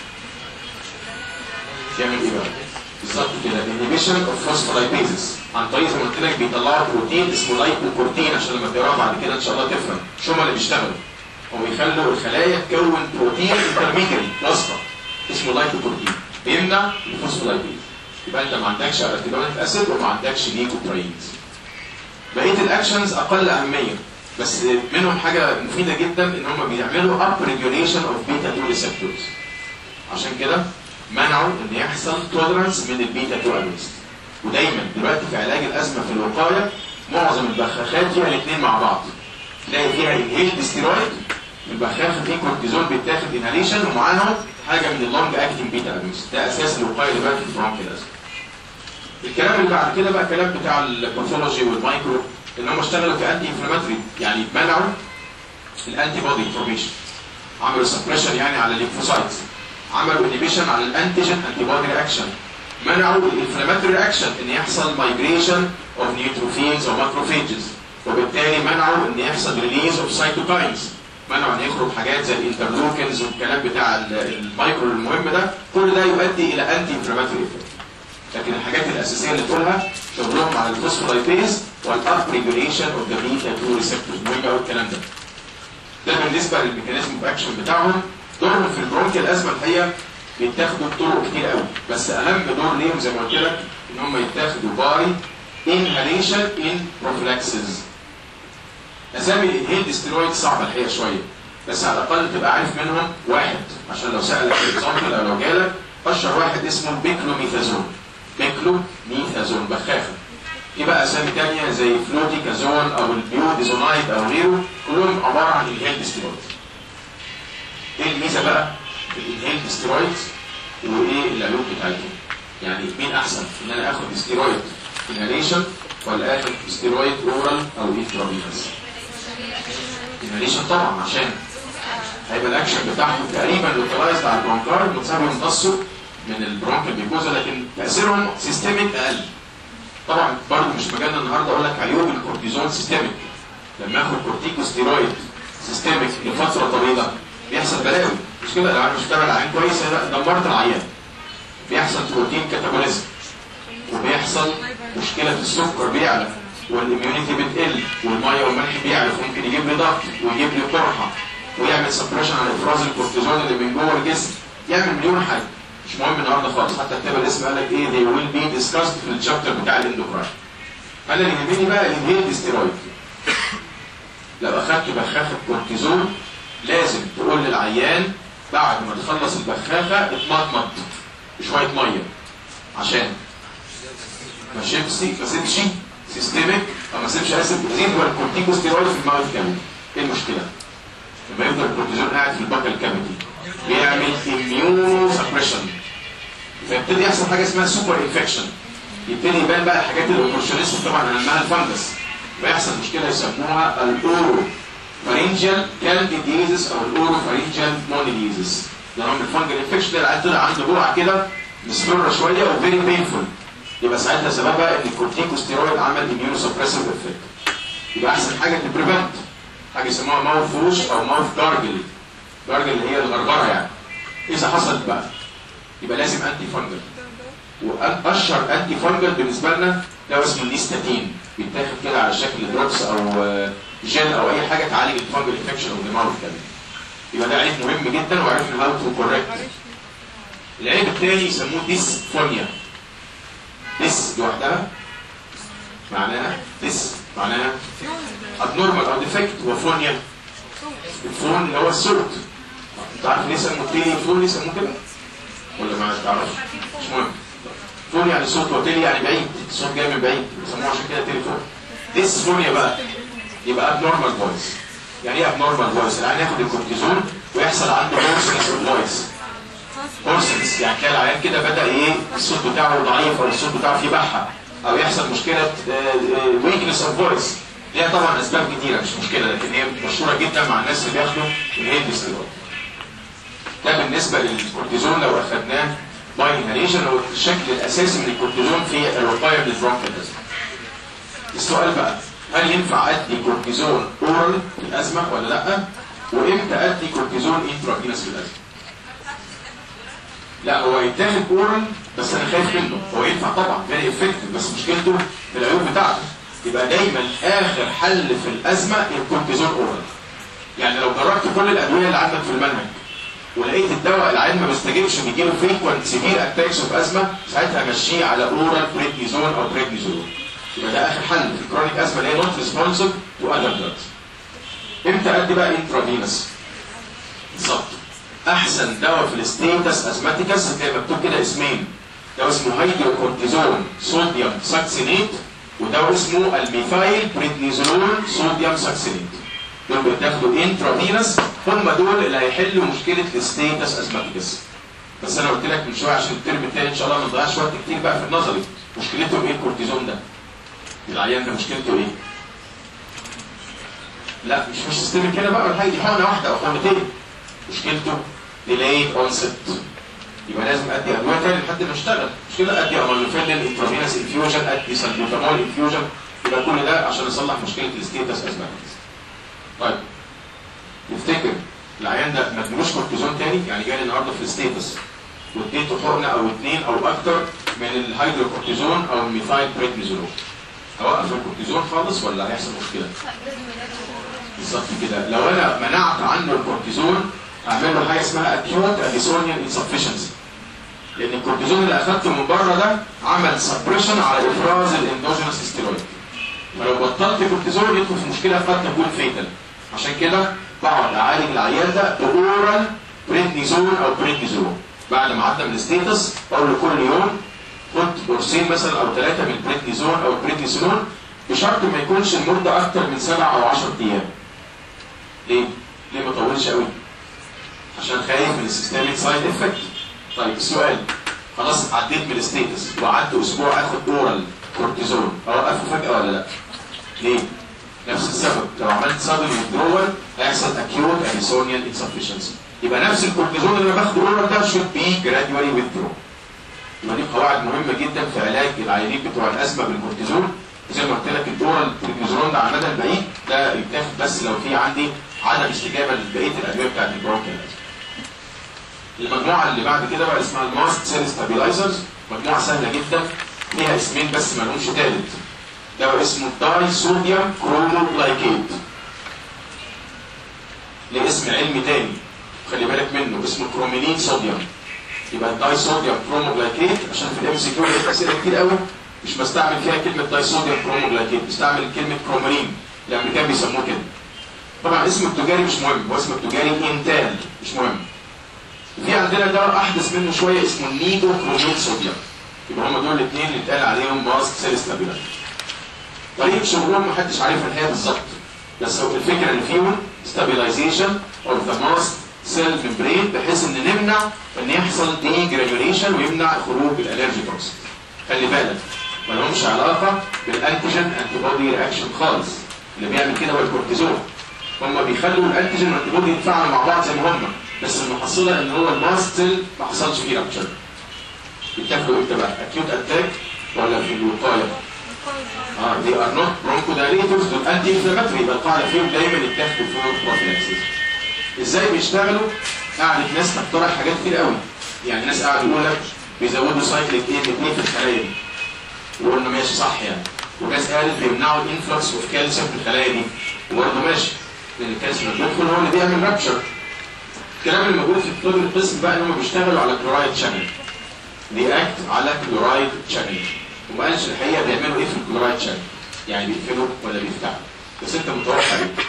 يعمل ايه بقى؟ بالظبط كده انهبيشن اوف فوسفولايبيزز عن طريق زي ما قلت لك بيطلعوا بروتين اسمه لايبوكورتين عشان لما تقراه بعد كده ان شاء الله تفهم مش هم اللي بيشتغلوا هم بيخلوا الخلايا تكون بروتين انترميديري وسطى اسمه لايبوكورتين بيمنع الفوسفولايبيز يبقى انت ما عندكش ارتيدونيك اسيد وما عندكش ليكوبراينز بقيه الاكشنز اقل اهميه بس منهم حاجه مفيده جدا ان هم بيعملوا اب ريجوليشن اوف بيتا 2 ريسبتورز عشان كده منعوا ان يحصل تولرنس من البيتا 2 اجونست ودايما دلوقتي في علاج الازمه في الوقايه معظم البخاخات فيها الاثنين مع بعض تلاقي فيها انهيلد ستيرويد البخاخه فيه كورتيزون بيتاخد انهاليشن ومعاهم حاجه من اللونج اكتنج بيتا اجونست ده اساس الوقايه دلوقتي في برونكيال ازمه الكلام اللي بعد كده بقى كلام بتاع الباثولوجي والمايكرو ان هم اشتغلوا كانتي انفلاماتوري يعني منعوا الانتي بودي فورميشن عملوا سبريشن يعني على الليمفوسايتس عملوا انيبيشن على الانتيجين انتي بودي رياكشن منعوا الانفلاماتوري رياكشن ان يحصل مايجريشن اوف نيوتروفيلز او ماكروفيجز وبالتالي منعوا ان يحصل ريليز اوف سايتوكاينز منعوا ان يخرج حاجات زي الانترلوكنز والكلام بتاع المايكرو المهم ده كل ده يؤدي الى انتي انفلاماتوري افكت لكن الحاجات الاساسيه اللي تقولها شغلهم على الفوسفولايبيز والاب ريجوليشن اوف ذا بيتا 2 ريسبتورز مهم قوي الكلام ده ده بالنسبه للميكانيزم اوف اكشن بتاعهم دورهم في البرونكيال الازمه الحقيقه بيتاخدوا بطرق كتير قوي بس اهم دور ليهم زي ما قلت لك ان هم يتاخدوا باي انهاليشن ان بروفلاكسز اسامي الانهيلد ستيرويد صعبه الحقيقه شويه بس على الاقل تبقى عارف منهم واحد عشان لو سالك اكزامبل او لو جالك اشهر واحد اسمه بيكلوميثازون بيكلوميثازون بخاخه في بقى اسامي تانية زي فلوتيكازون او البيوديزونايد او غيره كلهم عباره عن انهيلد ستيرويد ايه الميزه بقى في الانهيلد ستيرويد وايه العيوب بتاعتهم يعني مين احسن ان انا اخد ستيرويد انهاليشن ولا اخد ستيرويد اورال او انترافينوس انهاليشن طبعا عشان هيبقى الاكشن بتاعهم تقريبا لوكالايزد على البرونكار متساوي يمتصوا من البرونكال بيكوزا لكن تاثيرهم سيستميك اقل طبعا برضه مش مجالنا النهارده اقول لك عيوب الكورتيزون سيستميك لما اخد كورتيكوستيرويد سيستميك لفتره طويله بيحصل بلاوي مش كده لو انا مش متابع العين كويس انا دمرت العيان بيحصل بروتين كاتابوليزم وبيحصل مشكله في السكر بيعلى والاميونيتي بتقل والميه والملح بيعلى ممكن يجيب لي ضغط ويجيب لي قرحه ويعمل سبريشن على افراز الكورتيزون اللي من جوه الجسم يعمل مليون حاجه مش مهم النهارده خالص حتى كتاب الاسم قال لك ايه they will be discussed في الشابتر بتاع الاندوكراين انا اللي يهمني بقى الانهيلد ستيرويد لو اخدت بخاخه كورتيزون لازم تقول للعيان بعد ما تخلص البخاخه اتمضمض بشويه ميه عشان ما شيبسي ما سيبش سيستميك او ما سيبش اسيد يزيد ولا الكورتيكوستيرويد في الماوث كامل ايه المشكله؟ لما يفضل الكورتيزون قاعد في البكل كافيتي بيعمل اميونو سبريشن فيبتدي يحصل حاجه اسمها سوبر انفكشن يبتدي يبان بقى الحاجات الاوبورتونست طبعا اهمها الفنجس ويحصل مشكله يسموها الاورو فارنجال كانديديزس او الاورو فارنجال مونيديزس ده نوع من الفنجل انفكشن ده العيال طلع عنده جرعه كده مصفره شويه وفيري بينفول يبقى ساعتها سببها ان الكورتيكوستيرويد عمل اميونو سبريسيف افكت يبقى احسن حاجه تبريفنت حاجه يسموها ماوث ووش او ماوث جارجل جارجل اللي هي الغرغره يعني اذا حصلت بقى يبقى لازم انتي فانجل واشهر انتي فانجل بالنسبه لنا ده اسمه النيستاتين بيتاخد كده على شكل دروبس او جل او اي حاجه تعالج الفانجل انفكشن او الماوث كمان يبقى ده عيب مهم جدا وعرفنا هاو تو كوركت العيب الثاني يسموه ديسفونيا ديس لوحدها معناها ديس معناها ابنورمال او ديفكت وفونيا الفون اللي هو الصوت انت عارف ليه سموه تيلي فون ليه سموه كده ولا ما تعرفش مش مهم فون يعني صوت وتيلي يعني بعيد الصوت جاي من بعيد بيسموه عشان كده تليفون ديسفونيا بقى يبقى ابنورمال فويس يعني ايه ابنورمال فويس يعني ياخد الكورتيزون ويحصل عنده هورسنس فويس هورسنس يعني تلاقي العيان كده بدا ايه الصوت بتاعه ضعيف او الصوت بتاعه فيه بحه او يحصل مشكله ويكنس اوف فويس ليها طبعا اسباب كتيره مش مشكله لكن هي مشهوره جدا مع الناس اللي بياخدوا الهيد ستيرويد ده بالنسبه للكورتيزون لو اخدناه باي انهاليشن هو الشكل الاساسي من الكورتيزون في الوقايه من البرونكيال السؤال بقى هل ينفع ادي كورتيزون اورال في الازمه ولا لا وامتى ادي كورتيزون انترافينوس في الازمه لا هو يتاخد اورال بس انا خايف منه هو ينفع طبعا فيري افكتيف بس مشكلته في العيوب بتاعته يبقى دايما اخر حل في الازمه الكورتيزون اورال يعني لو جربت كل الادويه اللي عندك في المنهج ولقيت الدواء العيان ما بيستجيبش بيجيله فريكوينت سيفير اتاكس اوف ازمه ساعتها مشيه على اورال بريدنيزون او بريدنيزون يبقى ده اخر حل في الكرونيك ازمه اللي هي نوت ريسبونسيف تو اذر دراجز امتى ادي بقى انترافينوس بالظبط احسن دواء في الستيتس ازماتيكس هتلاقي مكتوب كده اسمين دواء اسمه هيدروكورتيزون صوديوم ساكسينيت ودواء اسمه الميثايل بريدنيزولون صوديوم ساكسينيت دول بيتاخدوا انترافينوس هم دول اللي هيحلوا مشكله الستيتس ازماتيكس بس انا قلت لك من شويه عشان الترم الثاني ان شاء الله ما نضيعش وقت كتير بقى في النظري مشكلته ايه الكورتيزون ده؟ العيان ده مشكلته ايه؟ لا مش مش سيستمك هنا بقى ولا حاجه دي حقنه واحده او حقنتين مشكلته ديلاي اونست يبقى لازم ادي ادويه تاني لحد ما اشتغل مش كده ادي امالوفيلين انترافينوس انفيوجن ادي سلبوتامول انفيوجن يبقى كل ده عشان اصلح مشكله الستيتس ازماتيكس طيب نفتكر العيان ده ما ادلوش كورتيزون تاني يعني جالي النهارده في الستيتس واديته حقنه او اثنين او اكتر من الهيدروكورتيزون او الميثايل بريدنيزولون اوقف الكورتيزون خالص ولا هيحصل مشكله؟ بالظبط كده لو انا منعت عنه الكورتيزون اعمل له حاجه اسمها اكيوت اديسونيال انسفشنسي لان الكورتيزون اللي اخدته من بره ده عمل سبريشن على افراز الاندوجينوس ستيرويد فلو بطلت كورتيزون يدخل في مشكله قد تكون فيتال عشان كده بقعد اعالج العيان ده باورال بريدنيزون او بريدنيزون بعد ما عدى من الستيتس اقول له كل يوم خد قرصين مثلا او ثلاثه من البريدنيزون او البريدنيزون بشرط ما يكونش المده اكتر من سبع او 10 ايام. ليه؟ ليه ما طولش قوي؟ عشان خايف من السيستميك سايد افكت. طيب السؤال خلاص عديت من الستيتس وقعدت اسبوع اخد اورال كورتيزون اوقفه فجاه ولا لا؟ ليه؟ نفس السبب لو عملت سادن ويدرول هيحصل اكيوت اديسونيال انسفشنسي يبقى نفس الكورتيزون اللي انا باخده اورال ده شود بي جراديوالي withdraw يبقى دي قواعد مهمه جدا في علاج العيانين بتوع الازمه بالكورتيزون زي ما قلت لك الاورال بريدنيزولون ده على المدى البعيد ده يتاخد بس لو في عندي عدم استجابه لبقيه الادويه بتاعت البرونكيال المجموعه اللي بعد كده بقى اسمها الماست سيل ستابيلايزرز مجموعه سهله جدا ليها اسمين بس ما لهمش ثالث ده اسمه داي صوديوم كروموجلايكيت ليه اسم علمي تاني خلي بالك منه اسمه كرومينين صوديوم يبقى الداي صوديوم كروموجلايكيت عشان في الام سي كيو لقيت اسئله كتير قوي مش بستعمل فيها كلمه داي صوديوم كروموجلايكيت بستعمل كلمه كرومينين الامريكان بيسموه كده طبعا اسمه التجاري مش مهم هو اسمه التجاري انتال مش مهم في عندنا دواء احدث منه شويه اسمه النيدو كرومين صوديوم يبقى هم دول الاثنين اللي اتقال عليهم باست سيل ستابيلايزر طريقه شغلهم محدش عارفها الحقيقه بالظبط بس هو الفكره اللي فيهم ستابيلايزيشن اوف ذا ماست سيل ممبرين بحيث ان نمنع ان يحصل دي جرانيوليشن ويمنع خروج الالرجي توكسين خلي بالك ما لهمش علاقه بالانتيجين انتي بودي رياكشن خالص اللي بيعمل كده هو الكورتيزون هم بيخلوا الانتيجين والانتي بودي يتفاعلوا مع بعض زي ما هم بس المحصله ان هو الماست سيل ما حصلش فيه رابتشر بيتاخدوا امتى بقى اكيوت اتاك ولا في الوقايه اه دي ار نوت برونكودايليتورز دول انتي انفلاماتوري يبقى القاعده فيهم دايما يتاخدوا فور بروفيلاكسيس ازاي بيشتغلوا؟ قعدت ناس تقترح حاجات كتير قوي يعني ناس قعدوا يقول لك بيزودوا سايكليك ايه اثنين في الخلايا دي وقلنا ماشي صح يعني وناس قالت بيمنعوا الانفلكس اوف كالسيوم في الخلايا دي وبرضه ماشي لان الكالسيوم اللي بيدخل هو اللي بيعمل رابشر الكلام اللي موجود في كتب القسم بقى ان هم بيشتغلوا على كلورايد شانل بيأكت على كلورايد شانل وما قالش الحقيقه بيعملوا ايه في الكلورايد شانل يعني بيقفلوا ولا بيفتحوا بس انت متوقع ايه؟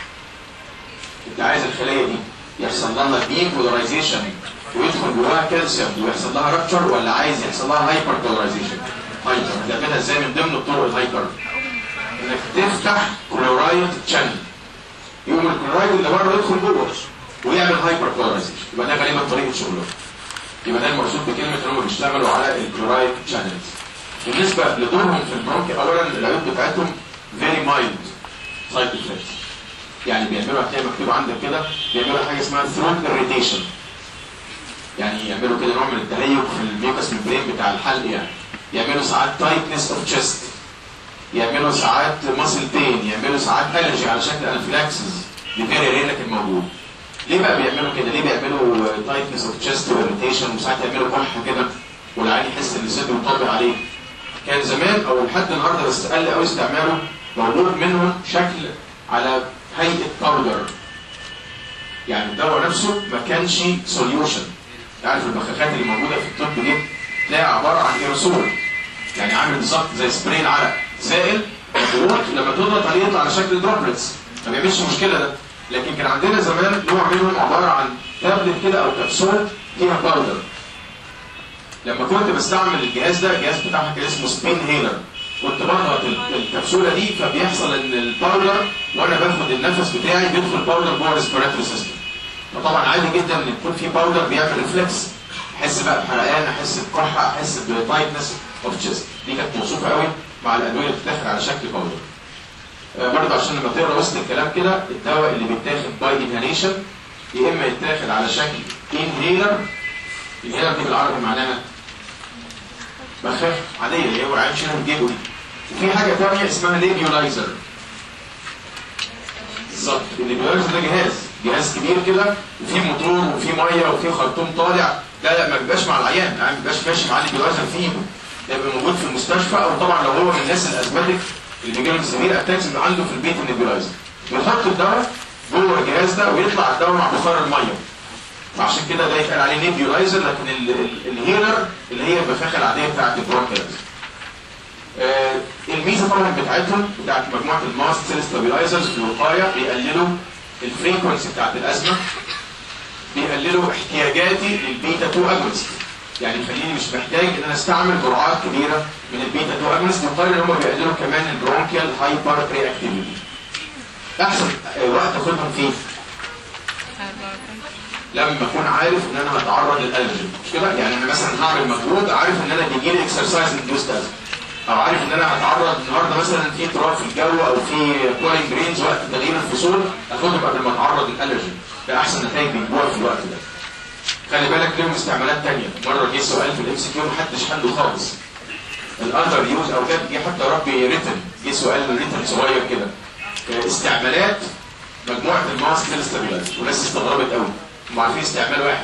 انت عايز الخليه دي يحصل لها دي بولاريزيشن ويدخل جواها كالسيوم ويحصل لها رابتشر ولا عايز يحصل لها هايبر بولاريزيشن هايبر هتعملها ازاي من ضمن الطرق الهايبر انك تفتح كلورايد شانل يقوم الكلورايد اللي بره يدخل جوه ويعمل هايبر بولاريزيشن يبقى ده غالبا طريقه شغلهم يبقى ده المقصود بكلمه ان هم بيشتغلوا على الكلورايد شانلز بالنسبه لدورهم في البرونكي اولا العيوب بتاعتهم فيري مايلد سايد افكتس يعني بيعملوا هتلاقي مكتوب عندك كده بيعملوا حاجه اسمها ثروت اريتيشن يعني يعملوا كده نوع من التهيج في الميوكس ممبرين بتاع الحلق يعني يعملوا ساعات تايتنس اوف تشيست يعملوا ساعات ماسل بين يعملوا ساعات الرجي على شكل انفلاكسز دي فيري رير لكن موجود ليه بقى بيعملوا كده ليه بيعملوا تايتنس اوف تشيست واريتيشن وساعات يعملوا كح كده والعين يحس ان صدره طابع عليه كان زمان او لحد النهارده بس قل قوي استعماله موجود منهم شكل على هيئه باودر يعني الدواء نفسه ما كانش سوليوشن عارف البخاخات اللي موجوده في الطب دي تلاقي عباره عن ايروسول يعني عامل بالظبط زي سبراي العرق سائل مضغوط لما تضغط عليه يطلع على شكل دروبلتس ما بيعملش مشكله ده لكن كان عندنا زمان نوع منهم عباره عن تابلت كده او كبسول فيها باودر لما كنت بستعمل الجهاز ده الجهاز بتاعها كان اسمه سبين هيلر كنت بضغط ال- الكبسوله دي فبيحصل ان الباودر وانا باخد النفس بتاعي بيدخل باودر جوه الريسبيراتوري سيستم فطبعا عادي جدا ان يكون في باودر بيعمل ريفلكس احس بقى بحرقان احس بكحه احس بتايتنس اوف تشيست دي كانت موصوفه قوي مع الادويه اللي بتتاخد على شكل باودر آه، برضه عشان لما تقرا وسط الكلام كده الدواء اللي بيتاخد باي انهاليشن يا اما يتاخد على شكل انهيلر الانهيلر دي بالعربي معناها بخاخ عاديه اللي هو عين شنو جيبه دي وفي حاجه ثانيه اسمها نيبيولايزر بالظبط النيبيولايزر ده جهاز جهاز كبير كده وفيه موتور وفيه ميه وفيه خرطوم طالع لا لا ما بيبقاش مع العيان يعني ما بيبقاش ماشي مع النيبيولايزر فيه يبقى موجود في المستشفى او طبعا لو هو من الناس الازماتيك اللي بيجي لهم سمير اتاكس يبقى عنده في البيت النيبيولايزر ويحط الدواء جوه الجهاز ده ويطلع الدواء مع بخار الميه وعشان كده ده يتقال عليه نيبيولايزر لكن ال- ال- الهيلر اللي هي البخاخه العاديه بتاعت البرونكيال آه الميزه طبعا بتاعتهم بتاعت مجموعه الماست سيل ستابيلايزرز في الوقايه بيقللوا الفريكونسي بتاعت الازمه بيقللوا احتياجاتي للبيتا 2 اجونست يعني يخليني مش محتاج ان انا استعمل جرعات كبيره من البيتا 2 اجونست مقارنه ان هم بيقللوا كمان البرونكيال هايبر رياكتيفيتي احسن آه، وقت اخدهم فيه لما اكون عارف ان انا هتعرض للالرجين مش كده يعني انا مثلا هعمل مجهود عارف ان انا بيجي لي اكسرسايز اندوست او عارف ان انا هتعرض النهارده مثلا في اضطراب في الجو او في كولينج جرينز وقت تغيير الفصول اخدهم قبل ما اتعرض للالرجين ده احسن نتائج بيجيبوها في الوقت ده خلي بالك لهم استعمالات تانية مرة جه سؤال في الام سي كيو محدش حله خالص الاندر يوز او جاب جه حتى يا ربي ريتن جه سؤال ريتن صغير كده آه، استعمالات مجموعة الماس ستابيلايزر وناس استغربت قوي هم عارفين استعمال واحد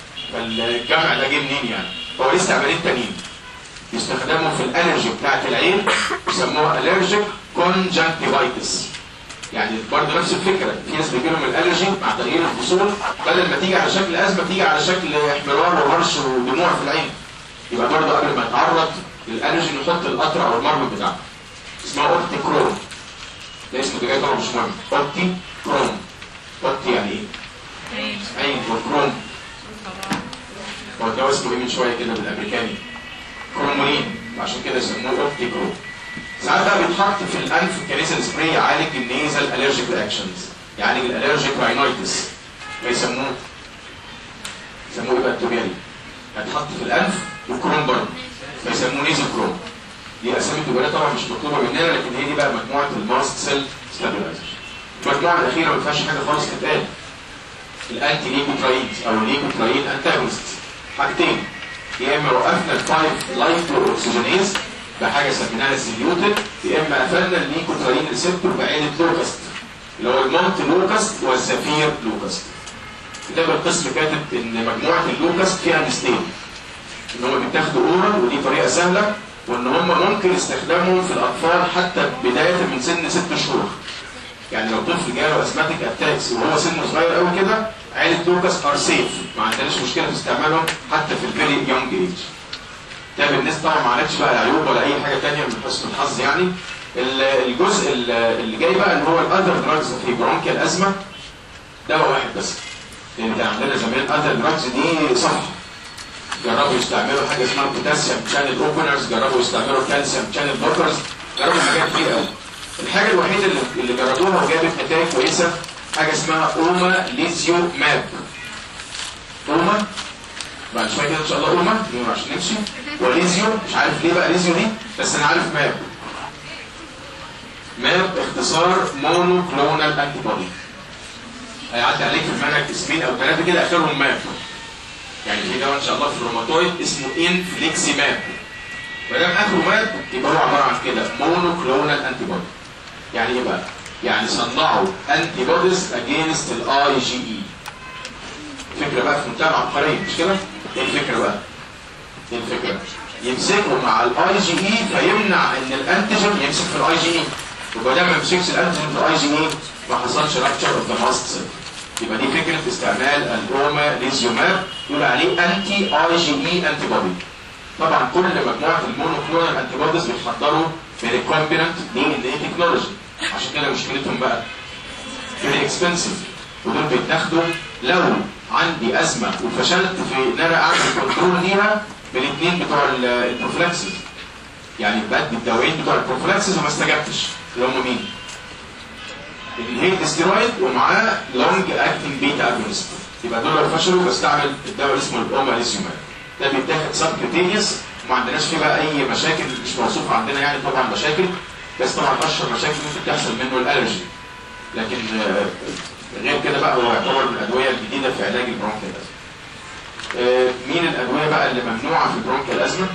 فالجمع ده جه منين يعني هو ليه استعمالين تانيين يستخدموا في الالرجي بتاعت العين يسموها الرجيك كونجنكتيفايتس يعني برضه نفس الفكره في ناس بيجي لهم الالرجي مع تغيير الفصول بدل ما تيجي على شكل ازمه تيجي على شكل احمرار وهرش ودموع في العين يبقى برضه قبل ما يتعرض للالرجي نحط القطره او المرمى بتاعته اسمها اوبتي كروم ده اسمه ده جاي طبعا مش مهم اوبتي كروم اوبتي يعني ايه؟ عين عين وكروم طبعا هو الدواء اسمه ايه من شويه كده بالامريكاني كرومولين عشان كده يسموه اوبتي كروم ساعات بقى بيتحط في الانف كنيزل سبراي يعالج النيزل الرجيك رياكشنز يعالج الالرجيك راينايتس ويسموه يسموه ايه بقى التوبيالي هتحط في الانف وكروم برضه فيسموه نيزل كروم دي اسامي التوبياليه طبعا مش مطلوبه مننا لكن هي دي بقى مجموعه الماست سيل ستابيلايزر المجموعه الاخيره ما فيهاش حاجه خالص تتقال الانتي ليكوترايد او ليكوترايد انتاجونست حاجتين يا اما وقفنا الفايف لايف اوكسجينيز بحاجه سميناها الزيوتين يا اما قفلنا الليكوترايد ريسبتور بعيله لوكاست اللي هو المونت لوكاست والزفير لوكاست كتاب القسم كاتب ان مجموعه اللوكاست فيها ميزتين ان هم بيتاخدوا اورال ودي طريقه سهله وان هم ممكن استخدامهم في الاطفال حتى بدايه من سن ست شهور يعني لو طفل جاله اسماتيك اتاكس وهو سنه صغير قوي كده عيله لوكاس ار سيف ما عندناش مشكله في استعمالهم حتى في الفيري يونج ايج ده بالنسبه طبعا ما عالجش بقى العيوب ولا اي حاجه ثانيه من حسن الحظ يعني ال- الجزء ال- اللي جاي بقى اللي هو الاذر دراجز في برونكيال ازمه دواء واحد بس لان كان عندنا زمان الاذر دراجز دي صح جربوا يستعملوا حاجه اسمها بوتاسيوم شانل اوبنرز جربوا يستعملوا كالسيوم شانل بلوكرز جربوا حاجات كتير قوي الحاجه الوحيده اللي, اللي جربوها وجابت نتائج كويسه حاجه اسمها اوما ليزيو ماب اوما بعد شويه كده ان شاء الله اوما عشان نمشي وليزيو مش عارف ليه بقى ليزيو دي بس انا عارف ماب ماب اختصار مونو كلونال انتي بودي هيعدي عليك في المنهج اسمين او ثلاثه كده اخرهم ماب يعني في دواء ان شاء الله في الروماتويد اسمه انفليكسيماب ما دام اخره ماب يبقى هو عباره عن كده مونوكلونال انتي بودي يعني ايه بقى؟ يعني صنعوا انتي بوديز اجينست الاي جي اي فكره بقى في منتهى العبقريه مش كده؟ ايه الفكره بقى؟ ايه الفكره؟ يمسكوا مع الاي جي اي فيمنع ان الانتيجين يمسك في الاي جي اي يبقى ده ما يمسكش الانتيجين في الاي جي اي ما حصلش رابتشر اوف ذا ماست سيل يبقى دي فكره استعمال الاوما ليزيوماب يقول عليه انتي اي جي اي انتي بودي طبعا كل مجموعه المونوكلونال انتي بوديز بيتحضروا بريكومبيننت دي ان اي تكنولوجي عشان كده مشكلتهم بقى فيري اكسبنسيف ودول بيتاخدوا لو عندي ازمه وفشلت في ان انا اعمل كنترول ليها بالاثنين بتوع ال- البروفلاكسس يعني بدي الدوايين بتوع البروفلاكسس وما استجبتش اللي هم مين؟ الهيت ستيرويد ومعاه لونج اكتنج بيتا اجونست يبقى دول لو فشلوا بستعمل الدواء اللي اسمه الاوماليزيوماب ده بيتاخد سبكتينيوس وما عندناش فيه بقى اي مشاكل مش موصوفه عندنا يعني طبعا مشاكل بس طبعا اشهر مشاكل ممكن تحصل منه الالرجي لكن آه، غير كده بقى هو يعتبر من الادويه الجديده في علاج البرونكيال ازمه. آه، مين الادويه بقى اللي ممنوعه في البرونكيال ازمه؟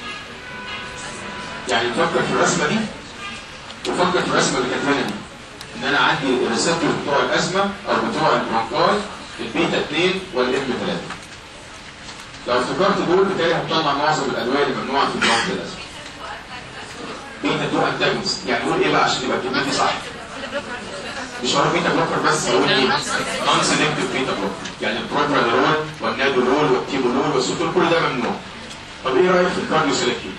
يعني نفكر في الرسمه دي وفكر في الرسمه اللي كانت هنا دي ان انا عندي الريسبتور بتوع الازمه او بتوع البرونكاي البيتا 2 والام 3 لو افتكرت دول بالتالي هتطلع معظم الادويه اللي ممنوعه في البرونكيال ازمه بيتا 2 انتاجونست يعني نقول ايه بقى عشان يبقى كلمتي صح مش هقول بيتا بلوكر بس هقول ايه نون سيلكتيف بيتا بلوكر يعني البروبرانول والنادولول والتيبولول والسوتول كل ده ممنوع طب ايه رايك في الكارديو سيلكتيف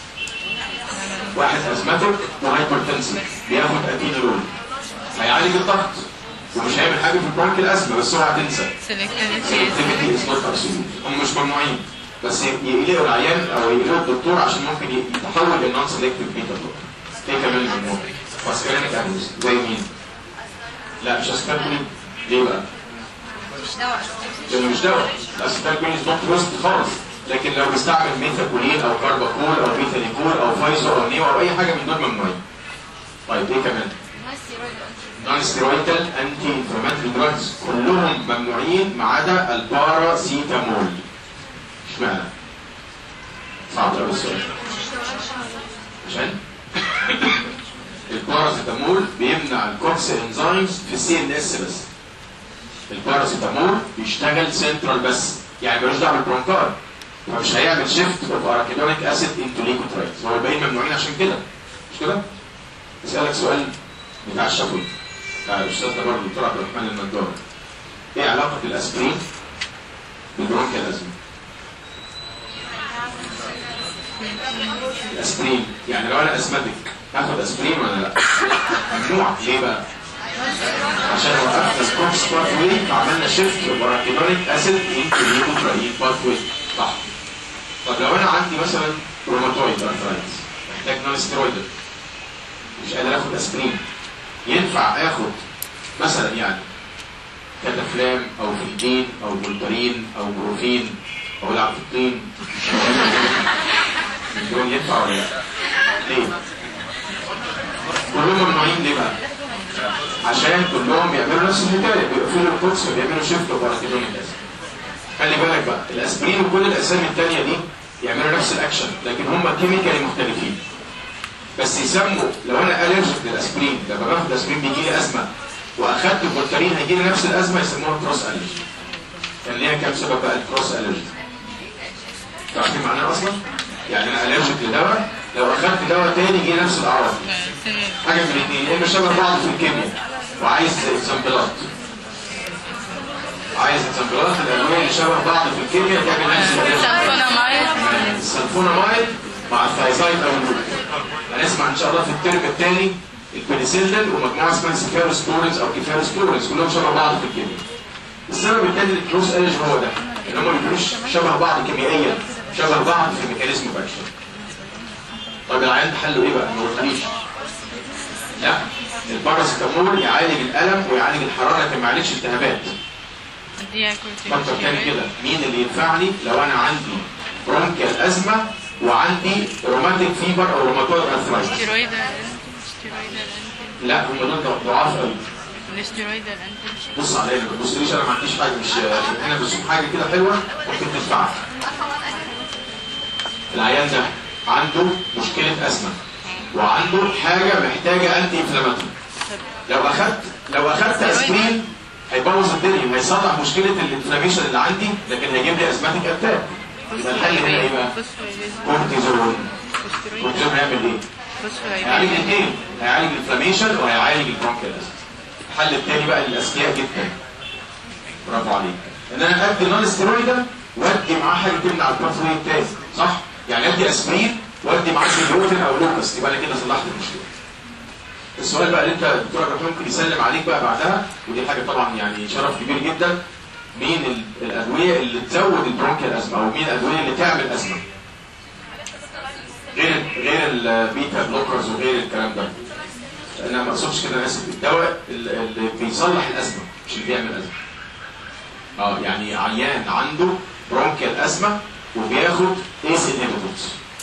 واحد ازماتيك وهايبرتنسيف بياخد اتينولول هيعالج الضغط ومش هيعمل حاجه في البرونكيال ازمه بس هو هتنسى سيلكتيفيتي سيلكتيفيتي از نوت ابسولوت هم مش ممنوعين بس يقلقوا العيان او يقلقوا الدكتور عشان ممكن يتحول للنون سيلكتيف بيتا بلوكر ايه كمان ممنوع فاسكرينيك اجونست زي مين؟ لا مش اسكرينيك ليه بقى؟ مش دواء لانه مش دواء الاسيتالكولين از نوت روست خالص لكن لو بيستعمل ميثاكولين او كارباكول او ميثانيكول او فايزو او نيو او اي حاجه من دول ممنوعين طيب ايه كمان؟ نون ستيرويدال انتي انفلاماتوري دراجز كلهم ممنوعين ما عدا الباراسيتامول اشمعنى؟ صعب قوي السؤال عشان الباراسيتامول بيمنع الكوكس انزيمز في السي ان اس بس الباراسيتامول بيشتغل سنترال بس يعني ملوش دعوه بالبرونكار فمش هيعمل شيفت اوف اراكيدونيك اسيد انتو ليكوترايتس هو الباقيين ممنوعين عشان كده مش كده؟ اسالك سؤال بتاع الشفوي بتاع الاستاذ ده برضه الدكتور عبد الرحمن النجار ايه علاقه الاسبرين بالبرونكيال ازمه؟ الاسبرين يعني لو انا اسمتك اخد اسبرين ولا لا؟ ممنوع ليه بقى؟ عشان وقفنا الكورس باث واي فعملنا شيفت اوف اسيد انتو ليكوترايت باث واي صح طب لو انا عندي مثلا روماتويد ارثرايتس محتاج نون ستيرويدال مش قادر اخد اسبرين ينفع اخد مثلا يعني كتافلام او فلدين او فولترين او بروفين او العب في الطين دول ينفع ولا لا؟ ليه؟ كلهم ممنوعين ليه بقى؟ عشان كلهم بيعملوا نفس الحكايه بيقفلوا القدس وبيعملوا شيفت وباركيدونيك اسيد خلي بالك بقى الاسبرين وكل الاسامي الثانيه دي يعملوا نفس الاكشن لكن هم كيميكالي مختلفين بس يسموا لو انا الرجيك للاسبرين لما باخد اسبرين بيجي لي ازمه واخدت الفولترين هيجي لي نفس الازمه يسموها كروس الرجي كان ليها كام سبب بقى الكروس الرجي تعرفين معناها اصلا؟ يعني انا الرجيك لدواء لو اخدت دواء تاني يجي لي نفس الاعراض حاجه من الاثنين يا اما شبه بعض في الكيمياء وعايز اكزامبلات عايز اكزامبلات الادويه اللي شبه بعض في الكيمياء تعمل نفس الرجيك سلفونامايد السلفونامايد مع الثايزايد او اللوب هنسمع ان شاء الله في الترم الثاني البنسلين ومجموعه اسمها سيفاروسبورينز او كيفاروسبورينز كلهم شبه بعض في الكيمياء السبب الثاني للكروس الرج هو ده ان هم ما بيكونوش شبه بعض كيميائيا شبه بعض في الميكانيزم اوف اكشن طب العيان ده حله ايه بقى؟ ما قلتليش لا الباراسيتامول يعالج الالم ويعالج الحراره لكن ما يعالجش التهابات فكر تاني كده مين اللي ينفعني لو انا عندي برونكيال ازمه وعندي روماتيك فيبر او روماتويد ارثرايتس ستيرويد ستيرويد لا هم دول ضعاف قوي الاستيرويد الانتنشن بص عليا ما تبصليش انا ما عنديش حاجه مش احنا بنشوف حاجه كده حلوه ممكن تنفعك العيان ده عنده مشكله ازمه وعنده حاجه محتاجه انتي انفلاماتوري لو اخدت لو اخدت اسبرين هيبوظ الدنيا هيصلح مشكله الانفلاميشن اللي عندي لكن هيجيب لي ازماتيك اتاك يبقى الحل هنا ايه بقى؟ كورتيزون الكورتيزون هيعمل ايه؟ هيعالج الاثنين هيعالج الانفلاميشن وهيعالج البرونكيال ازمه الحل الثاني بقى للاذكياء جدا برافو عليك ان انا ادي نون ستيرويد وادي معاه حاجه تمنع الباثوي التاني صح؟ يعني ادي اسبرين وادي معاه سيبروتين او لوكس يبقى انا كده صلحت المشكله السؤال بقى اللي انت الدكتور عبد الرحمن ممكن يسلم عليك بقى بعدها ودي حاجه طبعا يعني شرف كبير جدا مين ال- الادويه اللي تزود البرونكيال ازمه او مين الادويه اللي تعمل ازمه غير غير البيتا بلوكرز وغير الكلام ده انا ما اقصدش كده انا اسف الدواء ال- اللي بيصلح الازمه مش اللي بيعمل ازمه اه يعني عيان عنده برونكيال ازمه وبياخد ايس انهبيتورز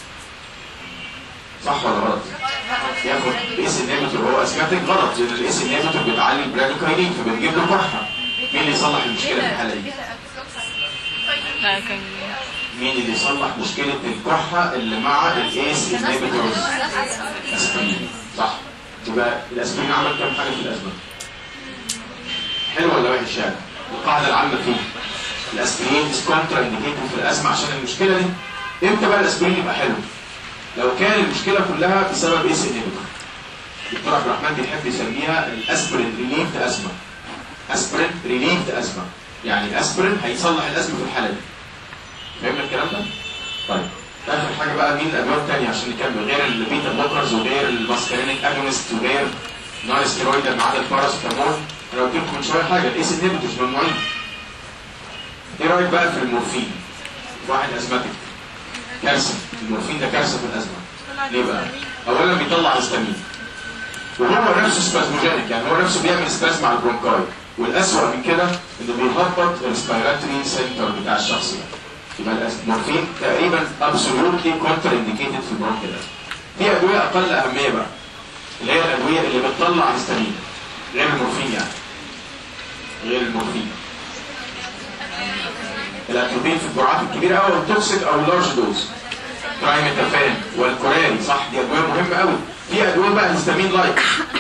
صح ولا غلط؟ ياخد ايس انهبيتور هو اسماتيك غلط لان الايس انهبيتور بتعلي البرادوكاينين فبتجيب له كحه مين اللي يصلح المشكله في الحاله دي؟ لا كان مين اللي يصلح مشكله الكحه اللي مع الايس انهبيتورز؟ اسبرين صح يبقى الاسبرين عمل كام حاجه في الازمه؟ حلو ولا وحش يعني؟ القاعده العامه فيه الاسبرين از كونترا انديكيتد في الازمه عشان المشكله دي امتى بقى الاسبرين يبقى حلو؟ لو كان المشكله كلها بسبب ايس انهبيتور دكتور عبد الرحمن بيحب يسميها الاسبرين ريليفد ازمه اسبرين ريليفد ازمه يعني الاسبرين هيصلح الازمه في الحاله دي فهمنا الكلام ده؟ طيب اخر حاجه بقى مين الادويه الثانيه عشان نكمل غير البيتا بلوكرز وغير الماسكارينيك اجونست وغير نون ستيرويد ما عدا الباراسيتامول انا قلت لكم من شويه حاجه الايس انهبيتورز ممنوعين ايه رايك بقى في المورفين؟ واحد ازماتيك كارثه المورفين ده كارثه في الازمه ليه بقى؟ اولا بيطلع هيستامين وهو نفسه سبازموجينيك يعني هو نفسه بيعمل سبازم على البرونكاي والاسوأ من كده انه بيهبط الريسبيراتوري سنتر بتاع الشخص ده يبقى المورفين تقريبا ابسولوتلي كونتر انديكيتد في البرونكيال في ادويه اقل اهميه بقى اللي هي الادويه اللي بتطلع هيستامين غير المورفين يعني غير المورفين الاتروبين في الجرعات الكبيره قوي والتوكسيك او اللارج دوز ترايميتافان والكوراري صح دي ادويه مهمه قوي في ادويه بقى هيستامين لايك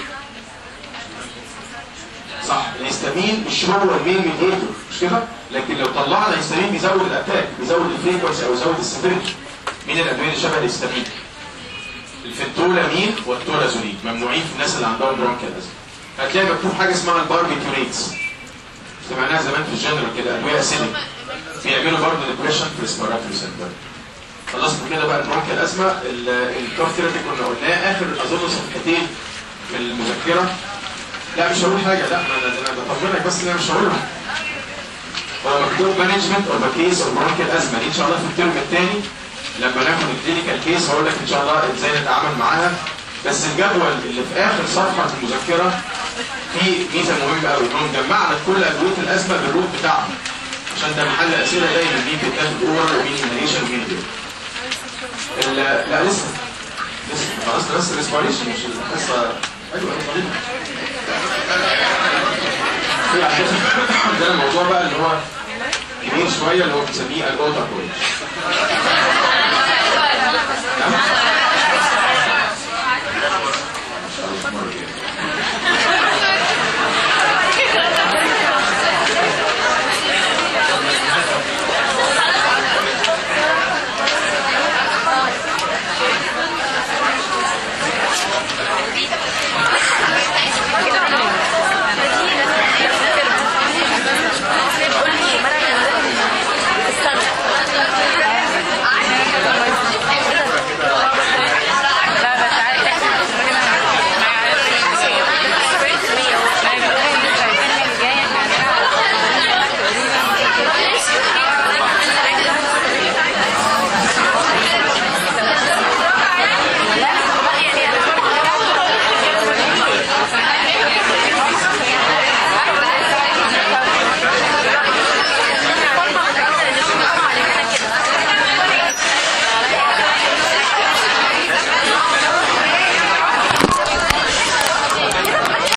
صح الهيستامين مش هو المين ميديتور مش كده لكن لو طلعنا الهيستامين بيزود الاتاك بيزود الفريكونسي او يزود السيفيريتي مين الادويه اللي شبه الهيستامين الفنتولامين والتورازولين ممنوعين في الناس اللي عندهم برونكيال ازمه هتلاقي مكتوب حاجه اسمها الباربيتوريتس سمعناها زمان في الجنرال كده ادويه اسيدك بيعملوا برضه ديبريشن في ريسبيراتوري سنتر خلصنا كده بقى البرونكيال ازمه الكوف ثيرابي كنا قلناه اخر اظن صفحتين في المذكره لا مش هقول حاجه لا ما انا انا بطمنك بس ان انا مش هقولها هو مكتوب مانجمنت اوف كيس اوف برونكيال ازمه دي ان شاء الله في الترم الثاني لما ناخد الكلينيكال كيس هقول لك ان شاء الله ازاي نتعامل معاها بس الجدول اللي في اخر صفحه في المذكره فيه ميزه مهمه قوي انهم جمعنا كل ادويه الازمه بالروت بتاعهم عشان ده محل اسئله دايما مين بيتاخد اورال ومين انهيشن ومين دي ال- لا لسه لسه خلاص ده بس الريسبيريشن مش القصه ايوه ايوه في عندنا الموضوع بقى اللي هو كبير شويه اللي هو بنسميه الاوتا كويس